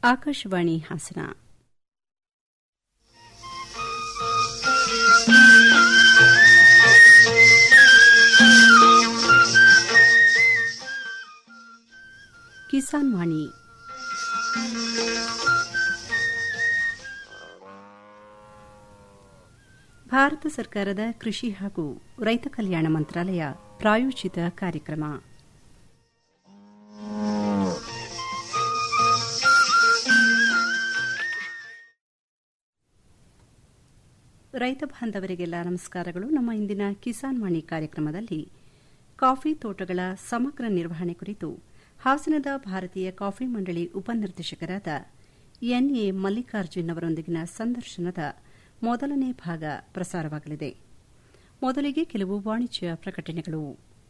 ಆಕಾಶವಾಣಿ ಹಾಸನ ಕಿಸಾನ್ ವಾಣಿ ಭಾರತ ಸರ್ಕಾರದ ಕೃಷಿ ಹಾಗೂ ರೈತ ಕಲ್ಯಾಣ ಮಂತ್ರಾಲಯ ಪ್ರಾಯೋಜಿತ ಕಾರ್ಯಕ್ರಮ ರೈತ ಬಾಂಧವರಿಗೆಲ್ಲ ನಮಸ್ಕಾರಗಳು ನಮ್ಮ ಇಂದಿನ ಕಿಸಾನ್ ವಾಣಿ ಕಾರ್ಯಕ್ರಮದಲ್ಲಿ ಕಾಫಿ ತೋಟಗಳ ಸಮಗ್ರ ನಿರ್ವಹಣೆ ಕುರಿತು ಹಾಸನದ ಭಾರತೀಯ ಕಾಫಿ ಮಂಡಳಿ ಉಪನಿರ್ದೇಶಕರಾದ ಎನ್ಎ ಮಲ್ಲಿಕಾರ್ಜುನ್ ಅವರೊಂದಿಗಿನ ಸಂದರ್ಶನದ ಮೊದಲನೇ ಭಾಗ ಪ್ರಸಾರವಾಗಲಿದೆ ಮೊದಲಿಗೆ ಕೆಲವು ವಾಣಿಜ್ಯ ಪ್ರಕಟಣೆಗಳು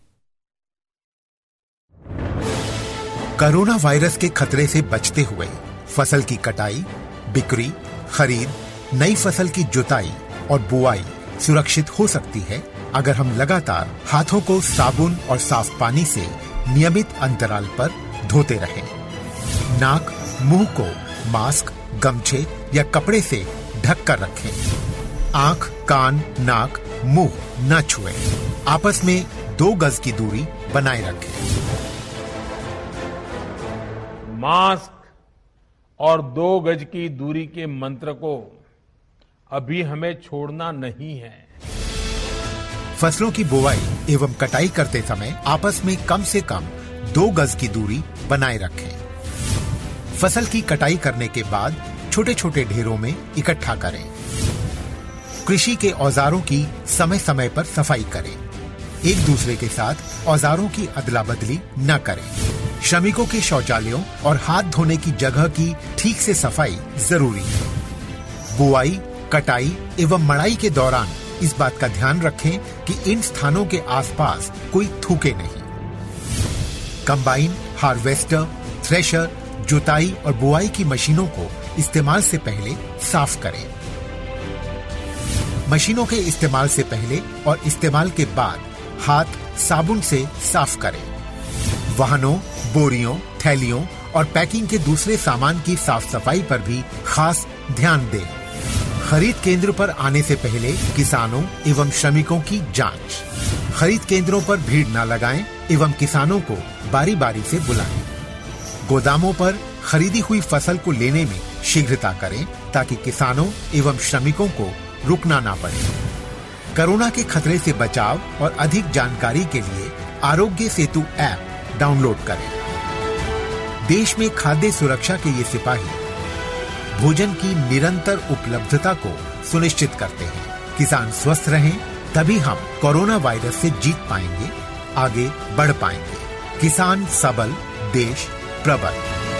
कोरोना वायरस के खतरे से बचते हुए फसल की कटाई बिक्री खरीद नई फसल की जुताई और बुआई सुरक्षित हो सकती है अगर हम लगातार हाथों को साबुन और साफ पानी से नियमित अंतराल पर धोते रहें। नाक मुंह को मास्क गमछे या कपड़े से ढक कर रखें आंख कान नाक मुंह न छुएं। आपस में दो गज की दूरी बनाए रखें मास्क और दो गज की दूरी के मंत्र को अभी हमें छोड़ना नहीं है फसलों की बुवाई एवं कटाई करते समय आपस में कम से कम दो गज की दूरी बनाए रखें फसल की कटाई करने के बाद छोटे छोटे ढेरों में इकट्ठा करें कृषि के औजारों की समय समय पर सफाई करें एक दूसरे के साथ औजारों की अदला बदली न करें श्रमिकों के शौचालयों और हाथ धोने की जगह की ठीक से सफाई जरूरी है बुआई कटाई एवं मड़ाई के दौरान इस बात का ध्यान रखें कि इन स्थानों के आसपास कोई थूके नहीं कंबाइन हार्वेस्टर थ्रेशर जुताई और बुआई की मशीनों को इस्तेमाल से पहले साफ करें मशीनों के इस्तेमाल से पहले और इस्तेमाल के बाद हाथ साबुन से साफ करें वाहनों बोरियों थैलियों और पैकिंग के दूसरे सामान की साफ सफाई पर भी खास ध्यान दें खरीद केंद्र पर आने से पहले किसानों एवं श्रमिकों की जांच खरीद केंद्रों पर भीड़ न लगाएं एवं किसानों को बारी बारी से बुलाएं गोदामों पर खरीदी हुई फसल को लेने में शीघ्रता करें ताकि किसानों एवं श्रमिकों को रुकना ना पड़े कोरोना के खतरे से बचाव और अधिक जानकारी के लिए आरोग्य सेतु ऐप डाउनलोड करें देश में खाद्य सुरक्षा के ये सिपाही भोजन की निरंतर उपलब्धता को सुनिश्चित करते हैं किसान स्वस्थ रहें तभी हम कोरोना वायरस से जीत पाएंगे आगे बढ़ पाएंगे किसान सबल देश प्रबल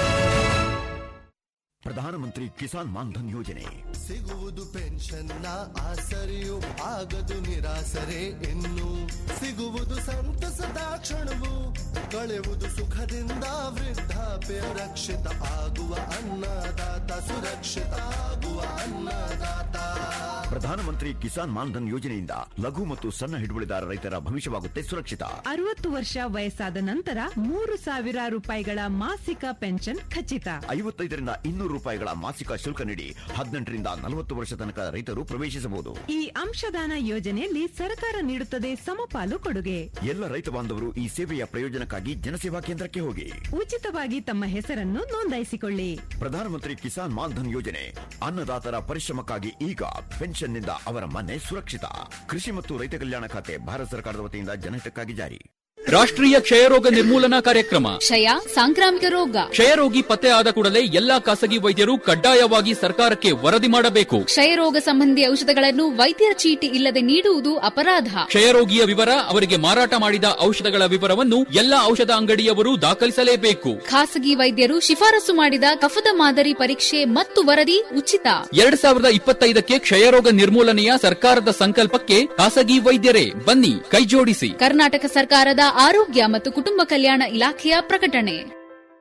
ಪ್ರಧಾನಮಂತ್ರಿ ಕಿಸಾನ್ ಮಾನ್ಧನ್ ಯೋಜನೆ ಸಿಗುವುದು ಪೆನ್ಷನ್ನ ಆಸರೆಯು ಆಗದು ನಿರಾಸರೆ ಇನ್ನು ಸಿಗುವುದು ಸಂತಸದ ಕ್ಷಣವು ಕಳೆಯುವುದು ಸುಖದಿಂದ ವೃದ್ಧಾಪ್ಯ ರಕ್ಷಿತ ಆಗುವ ಅನ್ನದಾತ ಸುರಕ್ಷಿತ ಆಗುವ ಅನ್ನದಾತ ಪ್ರಧಾನಮಂತ್ರಿ ಕಿಸಾನ್ ಮಾನ್ಧನ್ ಯೋಜನೆಯಿಂದ ಲಘು ಮತ್ತು ಸಣ್ಣ ಹಿಡುವಳಿದಾರ ರೈತರ ಭವಿಷ್ಯವಾಗುತ್ತೆ ಸುರಕ್ಷಿತ ಅರವತ್ತು ವರ್ಷ ವಯಸ್ಸಾದ ನಂತರ ಮೂರು ಸಾವಿರ ರೂಪಾಯಿಗಳ ಮಾಸಿಕ ಪೆನ್ಷನ್ ಖಚಿತ ಐವತ್ತೈದರಿಂದ ಇನ್ನೂರು ರೂಪಾಯಿಗಳ ಮಾಸಿಕ ಶುಲ್ಕ ನೀಡಿ ಹದಿನೆಂಟರಿಂದ ನಲವತ್ತು ವರ್ಷ ತನಕ ರೈತರು ಪ್ರವೇಶಿಸಬಹುದು ಈ ಅಂಶದಾನ ಯೋಜನೆಯಲ್ಲಿ ಸರ್ಕಾರ ನೀಡುತ್ತದೆ ಸಮಪಾಲು ಕೊಡುಗೆ ಎಲ್ಲ ರೈತ ಬಾಂಧವರು ಈ ಸೇವೆಯ ಪ್ರಯೋಜನಕ್ಕಾಗಿ ಜನಸೇವಾ ಕೇಂದ್ರಕ್ಕೆ ಹೋಗಿ ಉಚಿತವಾಗಿ ತಮ್ಮ ಹೆಸರನ್ನು ನೋಂದಾಯಿಸಿಕೊಳ್ಳಿ ಪ್ರಧಾನಮಂತ್ರಿ ಕಿಸಾನ್ ಮಾನ್ಧನ್ ಯೋಜನೆ ಅನ್ನದಾತರ ಪರಿಶ್ರಮಕ್ಕಾಗಿ ಈಗ ಪೆನ್ಷನ್ನಿಂದ ಅವರ ಮನೆ ಸುರಕ್ಷಿತ ಕೃಷಿ ಮತ್ತು ರೈತ ಕಲ್ಯಾಣ ಖಾತೆ ಭಾರತ ಸರ್ಕಾರದ ವತಿಯಿಂದ ಜನಹಿತಕ್ಕಾಗಿ ಜಾರಿ ರಾಷ್ಟ್ರೀಯ ಕ್ಷಯರೋಗ ನಿರ್ಮೂಲನಾ ಕಾರ್ಯಕ್ರಮ ಕ್ಷಯ ಸಾಂಕ್ರಾಮಿಕ ರೋಗ ಕ್ಷಯರೋಗಿ ಪತ್ತೆ ಆದ ಕೂಡಲೇ ಎಲ್ಲಾ ಖಾಸಗಿ ವೈದ್ಯರು ಕಡ್ಡಾಯವಾಗಿ ಸರ್ಕಾರಕ್ಕೆ ವರದಿ ಮಾಡಬೇಕು ಕ್ಷಯರೋಗ ಸಂಬಂಧಿ ಔಷಧಗಳನ್ನು ವೈದ್ಯರ ಚೀಟಿ ಇಲ್ಲದೆ ನೀಡುವುದು ಅಪರಾಧ ಕ್ಷಯರೋಗಿಯ ವಿವರ ಅವರಿಗೆ ಮಾರಾಟ ಮಾಡಿದ ಔಷಧಗಳ ವಿವರವನ್ನು ಎಲ್ಲಾ ಔಷಧ ಅಂಗಡಿಯವರು ದಾಖಲಿಸಲೇಬೇಕು ಖಾಸಗಿ ವೈದ್ಯರು ಶಿಫಾರಸು ಮಾಡಿದ ಕಫದ ಮಾದರಿ ಪರೀಕ್ಷೆ ಮತ್ತು ವರದಿ ಉಚಿತ ಎರಡ್ ಸಾವಿರದ ಇಪ್ಪತ್ತೈದಕ್ಕೆ ಕ್ಷಯರೋಗ ನಿರ್ಮೂಲನೆಯ ಸರ್ಕಾರದ ಸಂಕಲ್ಪಕ್ಕೆ ಖಾಸಗಿ ವೈದ್ಯರೇ ಬನ್ನಿ ಕೈಜೋಡಿಸಿ ಕರ್ನಾಟಕ ಸರ್ಕಾರದ ಆರೋಗ್ಯ ಮತ್ತು ಕುಟುಂಬ ಕಲ್ಯಾಣ ಇಲಾಖೆಯ ಪ್ರಕಟಣೆ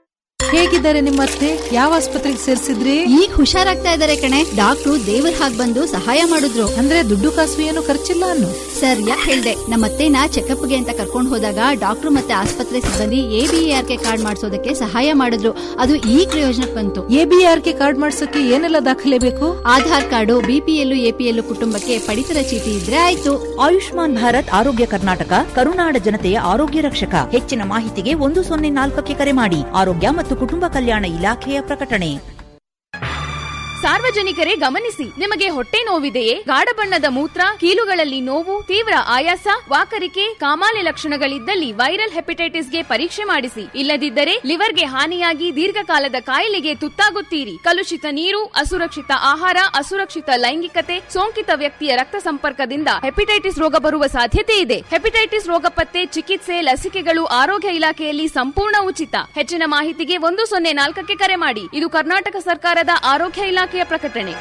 ಹೇಗಿದ್ದಾರೆ ನಿಮ್ಮ ಅತ್ತೆ ಯಾವ ಆಸ್ಪತ್ರೆಗೆ ಸೇರಿಸಿದ್ರಿ ಈಗ ಹುಷಾರಾಗ್ತಾ ಇದಾರೆ ಕಣೆ ಡಾಕ್ಟ್ರು ದೇವ್ರ ಹಾಗ್ ಬಂದು ಸಹಾಯ ಮಾಡಿದ್ರು ಅಂದ್ರೆ ದುಡ್ಡು ಕಾಸು ಏನು ಖರ್ಚಿಲ್ಲ ಅನ್ನು ಸರ್ ಯಾಕೆ ಹೇಳ್ದೆ ನಮ್ಮತ್ತೆನ ಚೆಕಪ್ಗೆ ಅಂತ ಕರ್ಕೊಂಡು ಹೋದಾಗ ಡಾಕ್ಟ್ರು ಮತ್ತೆ ಆಸ್ಪತ್ರೆ ಸಿಬ್ಬಂದಿ ಎಬಿಆರ್ಕೆ ಕಾರ್ಡ್ ಮಾಡಿಸೋದಕ್ಕೆ ಸಹಾಯ ಮಾಡಿದ್ರು ಅದು ಈ ಪ್ರಯೋಜನಕ್ಕೆ ಬಂತು ಎಬಿಆರ್ಕೆ ಕಾರ್ಡ್ ಮಾಡ್ಸಕ್ಕೆ ಏನೆಲ್ಲ ದಾಖಲೆ ಬೇಕು ಆಧಾರ್ ಕಾರ್ಡು ಬಿಪಿಎಲ್ ಎಪಿಎಲ್ ಕುಟುಂಬಕ್ಕೆ ಪಡಿತರ ಚೀಟಿ ಇದ್ರೆ ಆಯ್ತು ಆಯುಷ್ಮಾನ್ ಭಾರತ್ ಆರೋಗ್ಯ ಕರ್ನಾಟಕ ಕರುನಾಡ ಜನತೆಯ ಆರೋಗ್ಯ ರಕ್ಷಕ ಹೆಚ್ಚಿನ ಮಾಹಿತಿಗೆ ಒಂದು ಸೊನ್ನೆ ನಾಲ್ಕಕ್ಕೆ ಕರೆ ಮಾಡಿ ಆರೋಗ್ಯ ಮತ್ತು ಕುಟುಂಬ ಕಲ್ಯಾಣ ಇಲಾಖೆಯ ಪ್ರಕಟಣೆ ಸಾರ್ವಜನಿಕರೇ ಗಮನಿಸಿ ನಿಮಗೆ ಹೊಟ್ಟೆ ನೋವಿದೆಯೇ ಗಾಢ ಬಣ್ಣದ ಮೂತ್ರ ಕೀಲುಗಳಲ್ಲಿ ನೋವು ತೀವ್ರ ಆಯಾಸ ವಾಕರಿಕೆ ಕಾಮಾಲೆ ಲಕ್ಷಣಗಳಿದ್ದಲ್ಲಿ ವೈರಲ್ ಹೆಪಟೈಟಿಸ್ಗೆ ಪರೀಕ್ಷೆ ಮಾಡಿಸಿ ಇಲ್ಲದಿದ್ದರೆ ಲಿವರ್ಗೆ ಹಾನಿಯಾಗಿ ದೀರ್ಘಕಾಲದ ಕಾಯಿಲೆಗೆ ತುತ್ತಾಗುತ್ತೀರಿ ಕಲುಷಿತ ನೀರು ಅಸುರಕ್ಷಿತ ಆಹಾರ ಅಸುರಕ್ಷಿತ ಲೈಂಗಿಕತೆ ಸೋಂಕಿತ ವ್ಯಕ್ತಿಯ ರಕ್ತ ಸಂಪರ್ಕದಿಂದ ಹೆಪಟೈಟಿಸ್ ರೋಗ ಬರುವ ಸಾಧ್ಯತೆ ಇದೆ ಹೆಪಟೈಟಿಸ್ ರೋಗ ಪತ್ತೆ ಚಿಕಿತ್ಸೆ ಲಸಿಕೆಗಳು ಆರೋಗ್ಯ ಇಲಾಖೆಯಲ್ಲಿ ಸಂಪೂರ್ಣ ಉಚಿತ ಹೆಚ್ಚಿನ ಮಾಹಿತಿಗೆ ಒಂದು ಸೊನ್ನೆ ನಾಲ್ಕಕ್ಕೆ ಕರೆ ಮಾಡಿ ಇದು ಕರ್ನಾಟಕ ಸರ್ಕಾರದ ಆರೋಗ್ಯ ಇಲಾಖೆಯ ಪ್ರಕಟಣೆ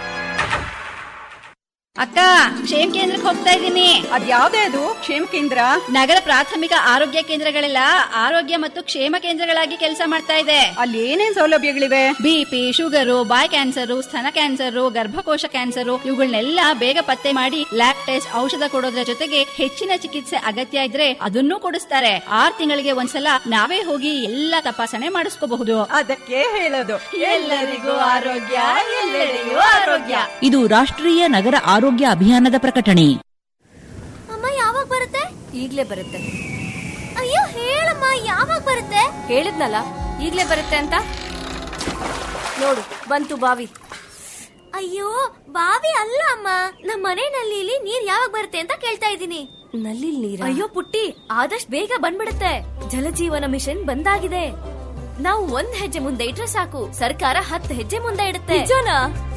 ಅಕ್ಕ ಕ್ಷೇಮ ಕೇಂದ್ರಕ್ಕೆ ಹೋಗ್ತಾ ಇದ್ದೀನಿ ಅದ್ಯಾವ್ದೇ ಅದು ಕ್ಷೇಮ ಕೇಂದ್ರ ನಗರ ಪ್ರಾಥಮಿಕ ಆರೋಗ್ಯ ಕೇಂದ್ರಗಳೆಲ್ಲ ಆರೋಗ್ಯ ಮತ್ತು ಕ್ಷೇಮ ಕೇಂದ್ರಗಳಾಗಿ ಕೆಲಸ ಮಾಡ್ತಾ ಇದೆ ಅಲ್ಲಿ ಏನೇನ್ ಸೌಲಭ್ಯಗಳಿವೆ ಬಿಪಿ ಶುಗರು ಬಾಯ್ ಕ್ಯಾನ್ಸರ್ ಸ್ತನ ಕ್ಯಾನ್ಸರ್ ಗರ್ಭಕೋಶ ಕ್ಯಾನ್ಸರ್ ಇವುಗಳನ್ನೆಲ್ಲ ಬೇಗ ಪತ್ತೆ ಮಾಡಿ ಲ್ಯಾಬ್ ಟೆಸ್ಟ್ ಔಷಧ ಕೊಡೋದ್ರ ಜೊತೆಗೆ ಹೆಚ್ಚಿನ ಚಿಕಿತ್ಸೆ ಅಗತ್ಯ ಇದ್ರೆ ಅದನ್ನೂ ಕೊಡಿಸ್ತಾರೆ ಆರ್ ತಿಂಗಳಿಗೆ ಒಂದ್ಸಲ ನಾವೇ ಹೋಗಿ ಎಲ್ಲ ತಪಾಸಣೆ ಮಾಡಿಸ್ಕೋಬಹುದು ಅದಕ್ಕೆ ಹೇಳೋದು ಎಲ್ಲರಿಗೂ ಆರೋಗ್ಯ ಎಲ್ಲೆಡೆಯೂ ಆರೋಗ್ಯ ಇದು ರಾಷ್ಟ್ರೀಯ ನಗರ ಆರೋಗ್ಯ ಅಭಿಯಾನದ ಪ್ರಕಟಣೆ ಅಮ್ಮ ಯಾವಾಗ ಬರುತ್ತೆ ಈಗ್ಲೇ ಬರುತ್ತೆ ಅಯ್ಯೋ ಹೇಳಮ್ಮ ಯಾವಾಗ ಬರುತ್ತೆ ಹೇಳಿದ್ನಲ್ಲ ಈಗ್ಲೇ ಬರುತ್ತೆ ಅಂತ ನೋಡು ಬಂತು ಬಾವಿ ಅಯ್ಯೋ ಬಾವಿ ಅಲ್ಲ ಅಮ್ಮ ನಮ್ಮ ಮನೆ ನಲ್ಲಿಲಿ ನೀರ್ ಯಾವಾಗ ಬರುತ್ತೆ ಅಂತ ಕೇಳ್ತಾ ಇದ್ದೀನಿ ನಲ್ಲಿ ನೀರ ಅಯ್ಯೋ ಪುಟ್ಟಿ ಆದಷ್ಟು ಬೇಗ ಬಂದ್ಬಿಡುತ್ತೆ ಜಲಜೀವನ ಮಿಷನ್ ಬಂದಾಗಿದೆ ನಾವು ಒಂದ್ ಹೆಜ್ಜೆ ಮುಂದೆ ಇಟ್ರೆ ಸಾಕು ಸರ್ಕಾರ ಹತ್ತು ಹೆಜ್ಜೆ ಮುಂದೆ ಇಡುತ್ತೆ ನಿಜನಾ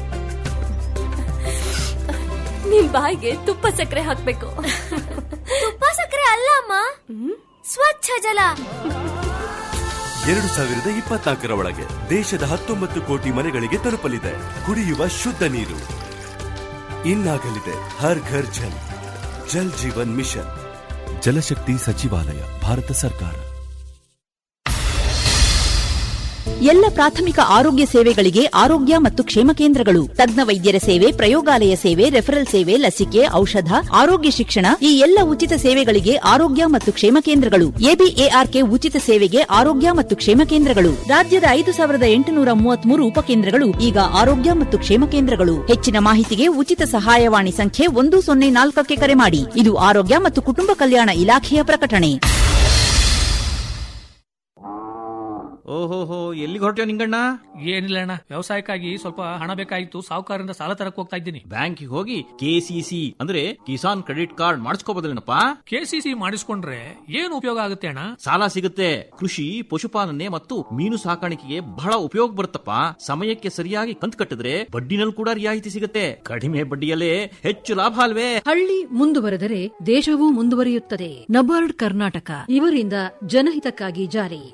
ನಿಮ್ ಬಾಯಿಗೆ ತುಪ್ಪ ಸಕ್ಕರೆ ಹಾಕ್ಬೇಕು ತುಪ್ಪ ಸಕ್ಕರೆ ಅಲ್ಲ ಅಮ್ಮ ಸ್ವಚ್ಛ ಜಲ ಎರಡು ಸಾವಿರದ ಇಪ್ಪತ್ನಾಲ್ಕರ ಒಳಗೆ ದೇಶದ ಹತ್ತೊಂಬತ್ತು ಕೋಟಿ ಮನೆಗಳಿಗೆ ತಲುಪಲಿದೆ ಕುಡಿಯುವ ಶುದ್ಧ ನೀರು ಇನ್ನಾಗಲಿದೆ ಹರ್ ಘರ್ ಜಲ್ ಜಲ್ ಜೀವನ್ ಮಿಷನ್ ಜಲಶಕ್ತಿ ಸಚಿವಾಲಯ ಭಾರತ ಸರ್ಕಾರ ಎಲ್ಲ ಪ್ರಾಥಮಿಕ ಆರೋಗ್ಯ ಸೇವೆಗಳಿಗೆ ಆರೋಗ್ಯ ಮತ್ತು ಕ್ಷೇಮ ಕೇಂದ್ರಗಳು ತಜ್ಞ ವೈದ್ಯರ ಸೇವೆ ಪ್ರಯೋಗಾಲಯ ಸೇವೆ ರೆಫರಲ್ ಸೇವೆ ಲಸಿಕೆ ಔಷಧ ಆರೋಗ್ಯ ಶಿಕ್ಷಣ ಈ ಎಲ್ಲ ಉಚಿತ ಸೇವೆಗಳಿಗೆ ಆರೋಗ್ಯ ಮತ್ತು ಕ್ಷೇಮ ಕೇಂದ್ರಗಳು ಎಬಿಎಆರ್ಕೆ ಉಚಿತ ಸೇವೆಗೆ ಆರೋಗ್ಯ ಮತ್ತು ಕ್ಷೇಮ ಕೇಂದ್ರಗಳು ರಾಜ್ಯದ ಐದು ಸಾವಿರದ ಎಂಟುನೂರ ಮೂವತ್ಮೂರು ಉಪಕೇಂದ್ರಗಳು ಈಗ ಆರೋಗ್ಯ ಮತ್ತು ಕ್ಷೇಮ ಕೇಂದ್ರಗಳು ಹೆಚ್ಚಿನ ಮಾಹಿತಿಗೆ ಉಚಿತ ಸಹಾಯವಾಣಿ ಸಂಖ್ಯೆ ಒಂದು ಸೊನ್ನೆ ನಾಲ್ಕಕ್ಕೆ ಕರೆ ಮಾಡಿ ಇದು ಆರೋಗ್ಯ ಮತ್ತು ಕುಟುಂಬ ಕಲ್ಯಾಣ ಇಲಾಖೆಯ ಪ್ರಕಟಣೆ ಓಹೋಹೋ ಎಲ್ಲಿಗೆ ಹೊರಟ್ಯೋ ನಿಂಗಣ್ಣ ಏನಿಲ್ಲ ಅಣ್ಣ ವ್ಯವಸಾಯಕ್ಕಾಗಿ ಸ್ವಲ್ಪ ಹಣ ಬೇಕಾಗಿತ್ತು ಸಾಹುಕಾರರಿಂದ ಸಾಲ ತರಕ್ ಹೋಗ್ತಾ ಇದ್ದೀನಿ ಬ್ಯಾಂಕಿಗೆ ಹೋಗಿ ಕೆಸಿಸಿ ಅಂದ್ರೆ ಕಿಸಾನ್ ಕ್ರೆಡಿಟ್ ಕಾರ್ಡ್ ಮಾಡಿಸ್ಕೋಬೋದಲ್ಲೇನಪ್ಪ ಕೆಸಿಸಿ ಮಾಡಿಸ್ಕೊಂಡ್ರೆ ಏನು ಉಪಯೋಗ ಆಗುತ್ತೆ ಅಣ್ಣ ಸಾಲ ಸಿಗುತ್ತೆ ಕೃಷಿ ಪಶುಪಾಲನೆ ಮತ್ತು ಮೀನು ಸಾಕಾಣಿಕೆಗೆ ಬಹಳ ಉಪಯೋಗ ಬರುತ್ತಪ್ಪ ಸಮಯಕ್ಕೆ ಸರಿಯಾಗಿ ಕಂತು ಕಟ್ಟಿದ್ರೆ ಬಡ್ಡಿನಲ್ಲಿ ಕೂಡ ರಿಯಾಯಿತಿ ಸಿಗುತ್ತೆ ಕಡಿಮೆ ಬಡ್ಡಿಯಲ್ಲೇ ಹೆಚ್ಚು ಲಾಭ ಅಲ್ವೇ ಹಳ್ಳಿ ಮುಂದುವರೆದರೆ ದೇಶವೂ ಮುಂದುವರಿಯುತ್ತದೆ ನಬಾರ್ಡ್ ಕರ್ನಾಟಕ ಇವರಿಂದ ಜನಹಿತಕ್ಕಾಗಿ ಜಾರಿ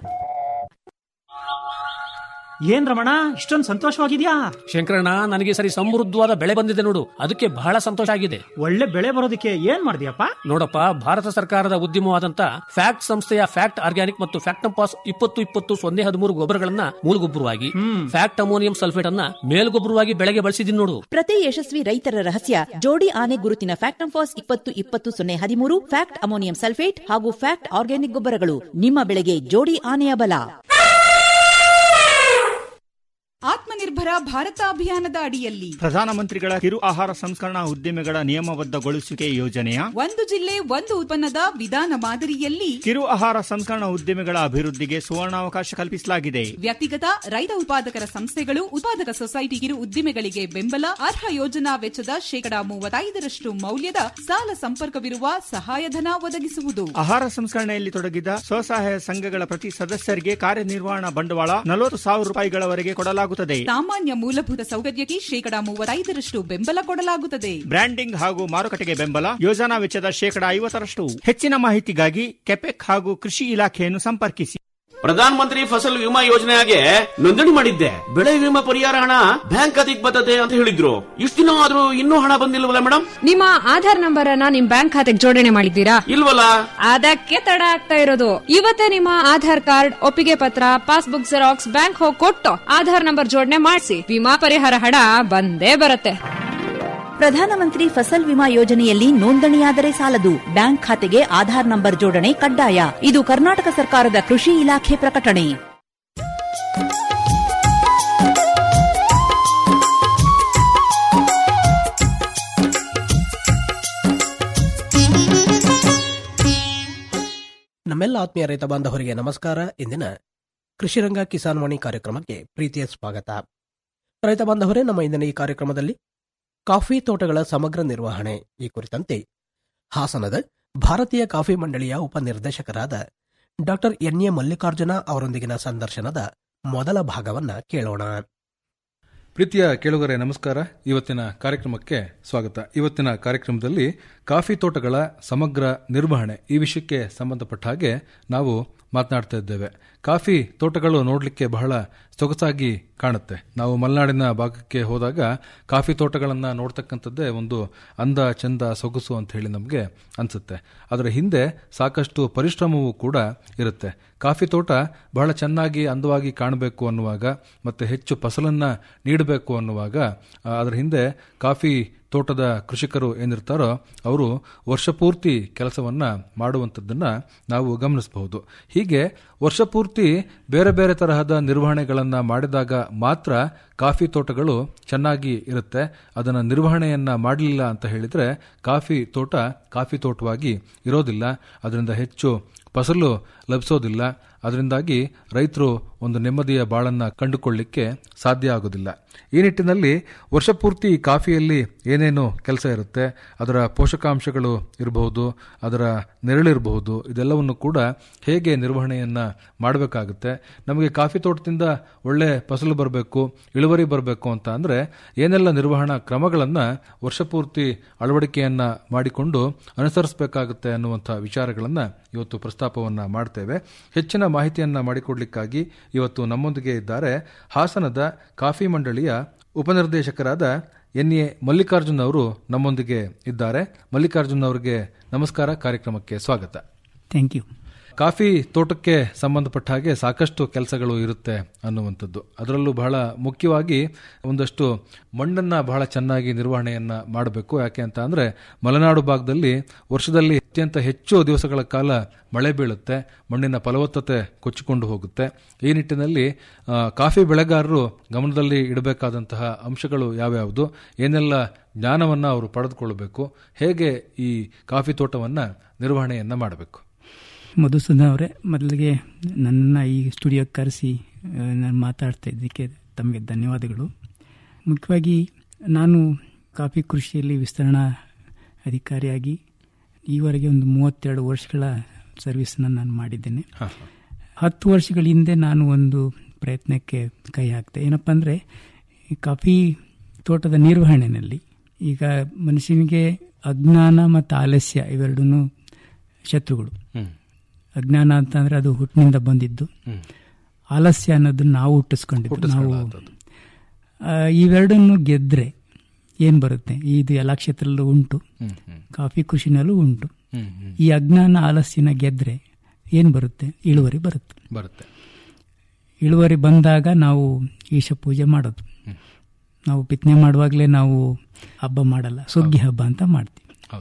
ಏನ್ ರಮಣ ಇಷ್ಟೊಂದು ಸಂತೋಷವಾಗಿದ್ಯಾ ಶಂಕರಣ್ಣ ನನಗೆ ಸರಿ ಸಮೃದ್ಧವಾದ ಬೆಳೆ ಬಂದಿದೆ ನೋಡು ಅದಕ್ಕೆ ಬಹಳ ಸಂತೋಷ ಆಗಿದೆ ಒಳ್ಳೆ ಬೆಳೆ ಬರೋದಕ್ಕೆ ಏನ್ ಮಾಡಿದ್ಯಪ್ಪ ನೋಡಪ್ಪ ಭಾರತ ಸರ್ಕಾರದ ಉದ್ಯಮವಾದಂತ ಫ್ಯಾಕ್ಟ್ ಸಂಸ್ಥೆಯ ಫ್ಯಾಕ್ಟ್ ಆರ್ಗ್ಯಾನಿಕ್ ಮತ್ತು ಫ್ಯಾಕ್ಟಂಪಾಸ್ ಇಪ್ಪತ್ತು ಇಪ್ಪತ್ತು ಸೊನ್ನೆ ಹದಿಮೂರು ಗೊಬ್ಬರಗಳನ್ನ ಮೂಲಗೊಬ್ಬರವಾಗಿ ಫ್ಯಾಕ್ಟ್ ಅಮೋನಿಯಂ ಸಲ್ಫೇಟ್ ಅನ್ನ ಮೇಲ್ಗೊಬ್ಬರವಾಗಿ ಬೆಳೆಗೆ ಬಳಸಿದೀನಿ ನೋಡು ಪ್ರತಿ ಯಶಸ್ವಿ ರೈತರ ರಹಸ್ಯ ಜೋಡಿ ಆನೆ ಗುರುತಿನ ಫ್ಯಾಕ್ಟಂಫಾಸ್ ಇಪ್ಪತ್ತು ಇಪ್ಪತ್ತು ಸೊನ್ನೆ ಹದಿಮೂರು ಫ್ಯಾಕ್ಟ್ ಅಮೋನಿಯಂ ಸಲ್ಫೇಟ್ ಹಾಗೂ ಫ್ಯಾಕ್ಟ್ ಆರ್ಗ್ಯಾನಿಕ್ ಗೊಬ್ಬರಗಳು ನಿಮ್ಮ ಬೆಳೆಗೆ ಜೋಡಿ ಆನೆಯ ಬಲ ಆತ್ಮನಿರ್ಭರ ಭಾರತ ಅಭಿಯಾನದ ಅಡಿಯಲ್ಲಿ ಪ್ರಧಾನಮಂತ್ರಿಗಳ ಕಿರು ಆಹಾರ ಸಂಸ್ಕರಣಾ ಉದ್ದಿಮೆಗಳ ನಿಯಮಬದ್ಧಗೊಳಿಸುವಿಕೆ ಯೋಜನೆಯ ಒಂದು ಜಿಲ್ಲೆ ಒಂದು ಉತ್ಪನ್ನದ ವಿಧಾನ ಮಾದರಿಯಲ್ಲಿ ಕಿರು ಆಹಾರ ಸಂಸ್ಕರಣಾ ಉದ್ದಿಮೆಗಳ ಅಭಿವೃದ್ಧಿಗೆ ಸುವರ್ಣಾವಕಾಶ ಕಲ್ಪಿಸಲಾಗಿದೆ ವ್ಯಕ್ತಿಗತ ರೈತ ಉತ್ಪಾದಕರ ಸಂಸ್ಥೆಗಳು ಉತ್ಪಾದಕ ಸೊಸೈಟಿ ಕಿರು ಉದ್ದಿಮೆಗಳಿಗೆ ಬೆಂಬಲ ಅರ್ಹ ಯೋಜನಾ ವೆಚ್ಚದ ಶೇಕಡಾ ಮೂವತ್ತೈದರಷ್ಟು ಮೌಲ್ಯದ ಸಾಲ ಸಂಪರ್ಕವಿರುವ ಸಹಾಯಧನ ಒದಗಿಸುವುದು ಆಹಾರ ಸಂಸ್ಕರಣೆಯಲ್ಲಿ ತೊಡಗಿದ ಸ್ವಸಹಾಯ ಸಂಘಗಳ ಪ್ರತಿ ಸದಸ್ಯರಿಗೆ ಕಾರ್ಯನಿರ್ವಹಣಾ ಬಂಡವಾಳ ನಲವತ್ತು ಸಾವಿರ ರೂಪಾಯಿಗಳವರೆಗೆ ಕೊಡಲಾಗುತ್ತದೆ ಸಾಮಾನ್ಯ ಮೂಲಭೂತ ಸೌಕರ್ಯಕ್ಕೆ ಶೇಕಡಾ ಮೂವತ್ತೈದರಷ್ಟು ಬೆಂಬಲ ಕೊಡಲಾಗುತ್ತದೆ ಬ್ರ್ಯಾಂಡಿಂಗ್ ಹಾಗೂ ಮಾರುಕಟ್ಟೆಗೆ ಬೆಂಬಲ ಯೋಜನಾ ವೆಚ್ಚದ ಶೇಕಡಾ ಐವತ್ತರಷ್ಟು ಹೆಚ್ಚಿನ ಮಾಹಿತಿಗಾಗಿ ಕೆಪೆಕ್ ಹಾಗೂ ಕೃಷಿ ಇಲಾಖೆಯನ್ನು ಸಂಪರ್ಕಿಸಿ ಪ್ರಧಾನ ಮಂತ್ರಿ ಫಸಲ್ ವಿಮಾ ಯೋಜನೆಗೆ ನೋಂದಣಿ ಮಾಡಿದ್ದೆ ಬೆಳೆ ವಿಮಾ ಪರಿಹಾರ ಹಣ ಬ್ಯಾಂಕ್ ಖಾತೆಗೆ ಬರ್ತದೆ ಅಂತ ಹೇಳಿದ್ರು ಇಷ್ಟು ದಿನ ಆದ್ರೂ ಇನ್ನೂ ಹಣ ಬಂದಿಲ್ವಲ್ಲ ಮೇಡಮ್ ನಿಮ್ಮ ಆಧಾರ್ ನಂಬರ್ ಅನ್ನ ನಿಮ್ ಬ್ಯಾಂಕ್ ಖಾತೆಗೆ ಜೋಡಣೆ ಮಾಡಿದ್ದೀರಾ ಇಲ್ವಲ್ಲ ಅದಕ್ಕೆ ತಡ ಆಗ್ತಾ ಇರೋದು ಇವತ್ತೇ ನಿಮ್ಮ ಆಧಾರ್ ಕಾರ್ಡ್ ಒಪ್ಪಿಗೆ ಪತ್ರ ಪಾಸ್ಬುಕ್ ಜೆರಾಕ್ಸ್ ಬ್ಯಾಂಕ್ ಹೋಗಿ ಕೊಟ್ಟು ಆಧಾರ್ ನಂಬರ್ ಜೋಡಣೆ ಮಾಡಿಸಿ ವಿಮಾ ಪರಿಹಾರ ಹಣ ಬಂದೇ ಬರುತ್ತೆ ಪ್ರಧಾನಮಂತ್ರಿ ಫಸಲ್ ವಿಮಾ ಯೋಜನೆಯಲ್ಲಿ ನೋಂದಣಿಯಾದರೆ ಸಾಲದು ಬ್ಯಾಂಕ್ ಖಾತೆಗೆ ಆಧಾರ್ ನಂಬರ್ ಜೋಡಣೆ ಕಡ್ಡಾಯ ಇದು ಕರ್ನಾಟಕ ಸರ್ಕಾರದ ಕೃಷಿ ಇಲಾಖೆ ಪ್ರಕಟಣೆ ನಮ್ಮೆಲ್ಲ ಆತ್ಮೀಯ ರೈತ ಬಾಂಧವರಿಗೆ ನಮಸ್ಕಾರ ಇಂದಿನ ಕೃಷಿರಂಗ ಕಿಸಾನ್ ವಾಣಿ ಕಾರ್ಯಕ್ರಮಕ್ಕೆ ಪ್ರೀತಿಯ ಸ್ವಾಗತ ರೈತ ಬಾಂಧವರೇ ನಮ್ಮ ಇಂದಿನ ಈ ಕಾರ್ಯಕ್ರಮದಲ್ಲಿ ಕಾಫಿ ತೋಟಗಳ ಸಮಗ್ರ ನಿರ್ವಹಣೆ ಈ ಕುರಿತಂತೆ ಹಾಸನದ ಭಾರತೀಯ ಕಾಫಿ ಮಂಡಳಿಯ ಉಪನಿರ್ದೇಶಕರಾದ ಡಾಕ್ಟರ್ ಎನ್ ಎ ಮಲ್ಲಿಕಾರ್ಜುನ ಅವರೊಂದಿಗಿನ ಸಂದರ್ಶನದ ಮೊದಲ ಭಾಗವನ್ನ ಕೇಳೋಣ ಪ್ರೀತಿಯ ಕೇಳುಗರೆ ನಮಸ್ಕಾರ ಇವತ್ತಿನ ಕಾರ್ಯಕ್ರಮಕ್ಕೆ ಸ್ವಾಗತ ಇವತ್ತಿನ ಕಾರ್ಯಕ್ರಮದಲ್ಲಿ ಕಾಫಿ ತೋಟಗಳ ಸಮಗ್ರ ನಿರ್ವಹಣೆ ಈ ವಿಷಯಕ್ಕೆ ಸಂಬಂಧಪಟ್ಟ ಹಾಗೆ ನಾವು ಮಾತನಾಡ್ತಾ ಇದ್ದೇವೆ ಕಾಫಿ ತೋಟಗಳು ನೋಡಲಿಕ್ಕೆ ಬಹಳ ಸೊಗಸಾಗಿ ಕಾಣುತ್ತೆ ನಾವು ಮಲೆನಾಡಿನ ಭಾಗಕ್ಕೆ ಹೋದಾಗ ಕಾಫಿ ತೋಟಗಳನ್ನು ನೋಡ್ತಕ್ಕಂಥದ್ದೇ ಒಂದು ಅಂದ ಚಂದ ಸೊಗಸು ಅಂತ ಹೇಳಿ ನಮಗೆ ಅನಿಸುತ್ತೆ ಅದರ ಹಿಂದೆ ಸಾಕಷ್ಟು ಪರಿಶ್ರಮವೂ ಕೂಡ ಇರುತ್ತೆ ಕಾಫಿ ತೋಟ ಬಹಳ ಚೆನ್ನಾಗಿ ಅಂದವಾಗಿ ಕಾಣಬೇಕು ಅನ್ನುವಾಗ ಮತ್ತು ಹೆಚ್ಚು ಫಸಲನ್ನು ನೀಡಬೇಕು ಅನ್ನುವಾಗ ಆ, ಅದರ ಹಿಂದೆ ಕಾಫಿ ತೋಟದ ಕೃಷಿಕರು ಏನಿರ್ತಾರೋ ಅವರು ವರ್ಷಪೂರ್ತಿ ಕೆಲಸವನ್ನ ಮಾಡುವಂಥದ್ದನ್ನ ನಾವು ಗಮನಿಸಬಹುದು ಹೀಗೆ ವರ್ಷಪೂರ್ತಿ ಬೇರೆ ಬೇರೆ ತರಹದ ನಿರ್ವಹಣೆಗಳನ್ನ ಮಾಡಿದಾಗ ಮಾತ್ರ ಕಾಫಿ ತೋಟಗಳು ಚೆನ್ನಾಗಿ ಇರುತ್ತೆ ಅದನ್ನ ನಿರ್ವಹಣೆಯನ್ನ ಮಾಡಲಿಲ್ಲ ಅಂತ ಹೇಳಿದ್ರೆ ಕಾಫಿ ತೋಟ ಕಾಫಿ ತೋಟವಾಗಿ ಇರೋದಿಲ್ಲ ಅದರಿಂದ ಹೆಚ್ಚು ಫಸಲು ಲಭಿಸೋದಿಲ್ಲ ಅದರಿಂದಾಗಿ ರೈತರು ಒಂದು ನೆಮ್ಮದಿಯ ಬಾಳನ್ನ ಕಂಡುಕೊಳ್ಳಿಕ್ಕೆ ಸಾಧ್ಯ ಆಗೋದಿಲ್ಲ ಈ ನಿಟ್ಟಿನಲ್ಲಿ ವರ್ಷಪೂರ್ತಿ ಕಾಫಿಯಲ್ಲಿ ಏನೇನು ಕೆಲಸ ಇರುತ್ತೆ ಅದರ ಪೋಷಕಾಂಶಗಳು ಇರಬಹುದು ಅದರ ನೆರಳಿರಬಹುದು ಇದೆಲ್ಲವನ್ನು ಕೂಡ ಹೇಗೆ ನಿರ್ವಹಣೆಯನ್ನ ಮಾಡಬೇಕಾಗುತ್ತೆ ನಮಗೆ ಕಾಫಿ ತೋಟದಿಂದ ಒಳ್ಳೆ ಫಸಲು ಬರಬೇಕು ಇಳುವರಿ ಬರಬೇಕು ಅಂತ ಅಂದ್ರೆ ಏನೆಲ್ಲ ನಿರ್ವಹಣಾ ಕ್ರಮಗಳನ್ನ ವರ್ಷಪೂರ್ತಿ ಅಳವಡಿಕೆಯನ್ನ ಮಾಡಿಕೊಂಡು ಅನುಸರಿಸಬೇಕಾಗುತ್ತೆ ಅನ್ನುವಂಥ ವಿಚಾರಗಳನ್ನ ಇವತ್ತು ಪ್ರಸ್ತಾಪವನ್ನ ಮಾಡ್ತೇವೆ ಹೆಚ್ಚಿನ ಮಾಹಿತಿಯನ್ನ ಮಾಡಿಕೊಡ್ಲಿಕ್ಕಾಗಿ ಇವತ್ತು ನಮ್ಮೊಂದಿಗೆ ಇದ್ದಾರೆ ಹಾಸನದ ಕಾಫಿ ಮಂಡಳಿಯ ಉಪನಿರ್ದೇಶಕರಾದ ಎನ್ ಎ ಮಲ್ಲಿಕಾರ್ಜುನ್ ಅವರು ನಮ್ಮೊಂದಿಗೆ ಇದ್ದಾರೆ ಮಲ್ಲಿಕಾರ್ಜುನ್ ಅವರಿಗೆ ನಮಸ್ಕಾರ ಕಾರ್ಯಕ್ರಮಕ್ಕೆ ಸ್ವಾಗತ ಥ್ಯಾಂಕ್ ಯು ಕಾಫಿ ತೋಟಕ್ಕೆ ಸಂಬಂಧಪಟ್ಟ ಹಾಗೆ ಸಾಕಷ್ಟು ಕೆಲಸಗಳು ಇರುತ್ತೆ ಅನ್ನುವಂಥದ್ದು ಅದರಲ್ಲೂ ಬಹಳ ಮುಖ್ಯವಾಗಿ ಒಂದಷ್ಟು ಮಣ್ಣನ್ನ ಬಹಳ ಚೆನ್ನಾಗಿ ನಿರ್ವಹಣೆಯನ್ನ ಮಾಡಬೇಕು ಯಾಕೆ ಅಂತ ಅಂದ್ರೆ ಮಲೆನಾಡು ಭಾಗದಲ್ಲಿ ವರ್ಷದಲ್ಲಿ ಅತ್ಯಂತ ಹೆಚ್ಚು ದಿವಸಗಳ ಕಾಲ ಮಳೆ ಬೀಳುತ್ತೆ ಮಣ್ಣಿನ ಫಲವತ್ತತೆ ಕೊಚ್ಚಿಕೊಂಡು ಹೋಗುತ್ತೆ ಈ ನಿಟ್ಟಿನಲ್ಲಿ ಆ, ಕಾಫಿ ಬೆಳೆಗಾರರು ಗಮನದಲ್ಲಿ ಇಡಬೇಕಾದಂತಹ ಅಂಶಗಳು ಯಾವ್ಯಾವುದು ಏನೆಲ್ಲ ಜ್ಞಾನವನ್ನ ಅವರು ಪಡೆದುಕೊಳ್ಳಬೇಕು ಹೇಗೆ ಈ ಕಾಫಿ ತೋಟವನ್ನ ನಿರ್ವಹಣೆಯನ್ನ ಮಾಡಬೇಕು ಮಧುಸೂದನ್ ಅವರೇ ಮೊದಲಿಗೆ ನನ್ನನ್ನು ಈ ಸ್ಟುಡಿಯೋಕ್ಕೆ ಕರೆಸಿ ನಾನು ಮಾತಾಡ್ತಾ ಇದ್ದಕ್ಕೆ ತಮಗೆ ಧನ್ಯವಾದಗಳು ಮುಖ್ಯವಾಗಿ ನಾನು ಕಾಫಿ ಕೃಷಿಯಲ್ಲಿ ವಿಸ್ತರಣಾ ಅಧಿಕಾರಿಯಾಗಿ ಈವರೆಗೆ ಒಂದು ಮೂವತ್ತೆರಡು ವರ್ಷಗಳ ಸರ್ವಿಸನ್ನು ನಾನು ಮಾಡಿದ್ದೇನೆ ಹತ್ತು ವರ್ಷಗಳ ಹಿಂದೆ ನಾನು ಒಂದು ಪ್ರಯತ್ನಕ್ಕೆ ಕೈ ಹಾಕ್ತೆ ಏನಪ್ಪ ಅಂದರೆ ಈ ಕಾಫಿ ತೋಟದ ನಿರ್ವಹಣೆಯಲ್ಲಿ ಈಗ ಮನುಷ್ಯನಿಗೆ ಅಜ್ಞಾನ ಮತ್ತು ಆಲಸ್ಯ ಇವೆರಡೂ ಶತ್ರುಗಳು ಅಜ್ಞಾನ ಅಂತಂದ್ರೆ ಅದು ಹುಟ್ಟಿನಿಂದ ಬಂದಿದ್ದು ಆಲಸ್ಯ ಅನ್ನೋದನ್ನ ನಾವು ಹುಟ್ಟಿಸ್ಕೊಂಡಿದ್ದು ನಾವು ಆ, ಇವೆರಡನ್ನು ಗೆದ್ರೆ ಏನ್ ಬರುತ್ತೆ ಇದು ಎಲ್ಲ ಕ್ಷೇತ್ರದಲ್ಲೂ ಉಂಟು ಕಾಫಿ ಕೃಷಿನಲ್ಲೂ ಉಂಟು ಈ ಅಜ್ಞಾನ ಆಲಸ್ಯನ ಗೆದ್ರೆ ಏನ್ ಬರುತ್ತೆ ಇಳುವರಿ ಬರುತ್ತೆ ಬರುತ್ತೆ ಇಳುವರಿ ಬಂದಾಗ ನಾವು ಈಶ ಪೂಜೆ ಮಾಡೋದು ನಾವು ಬಿತ್ತನೆ ಮಾಡುವಾಗಲೇ ನಾವು ಹಬ್ಬ ಮಾಡಲ್ಲ ಸುಗ್ಗಿ ಹಬ್ಬ ಅಂತ ಮಾಡ್ತೀವಿ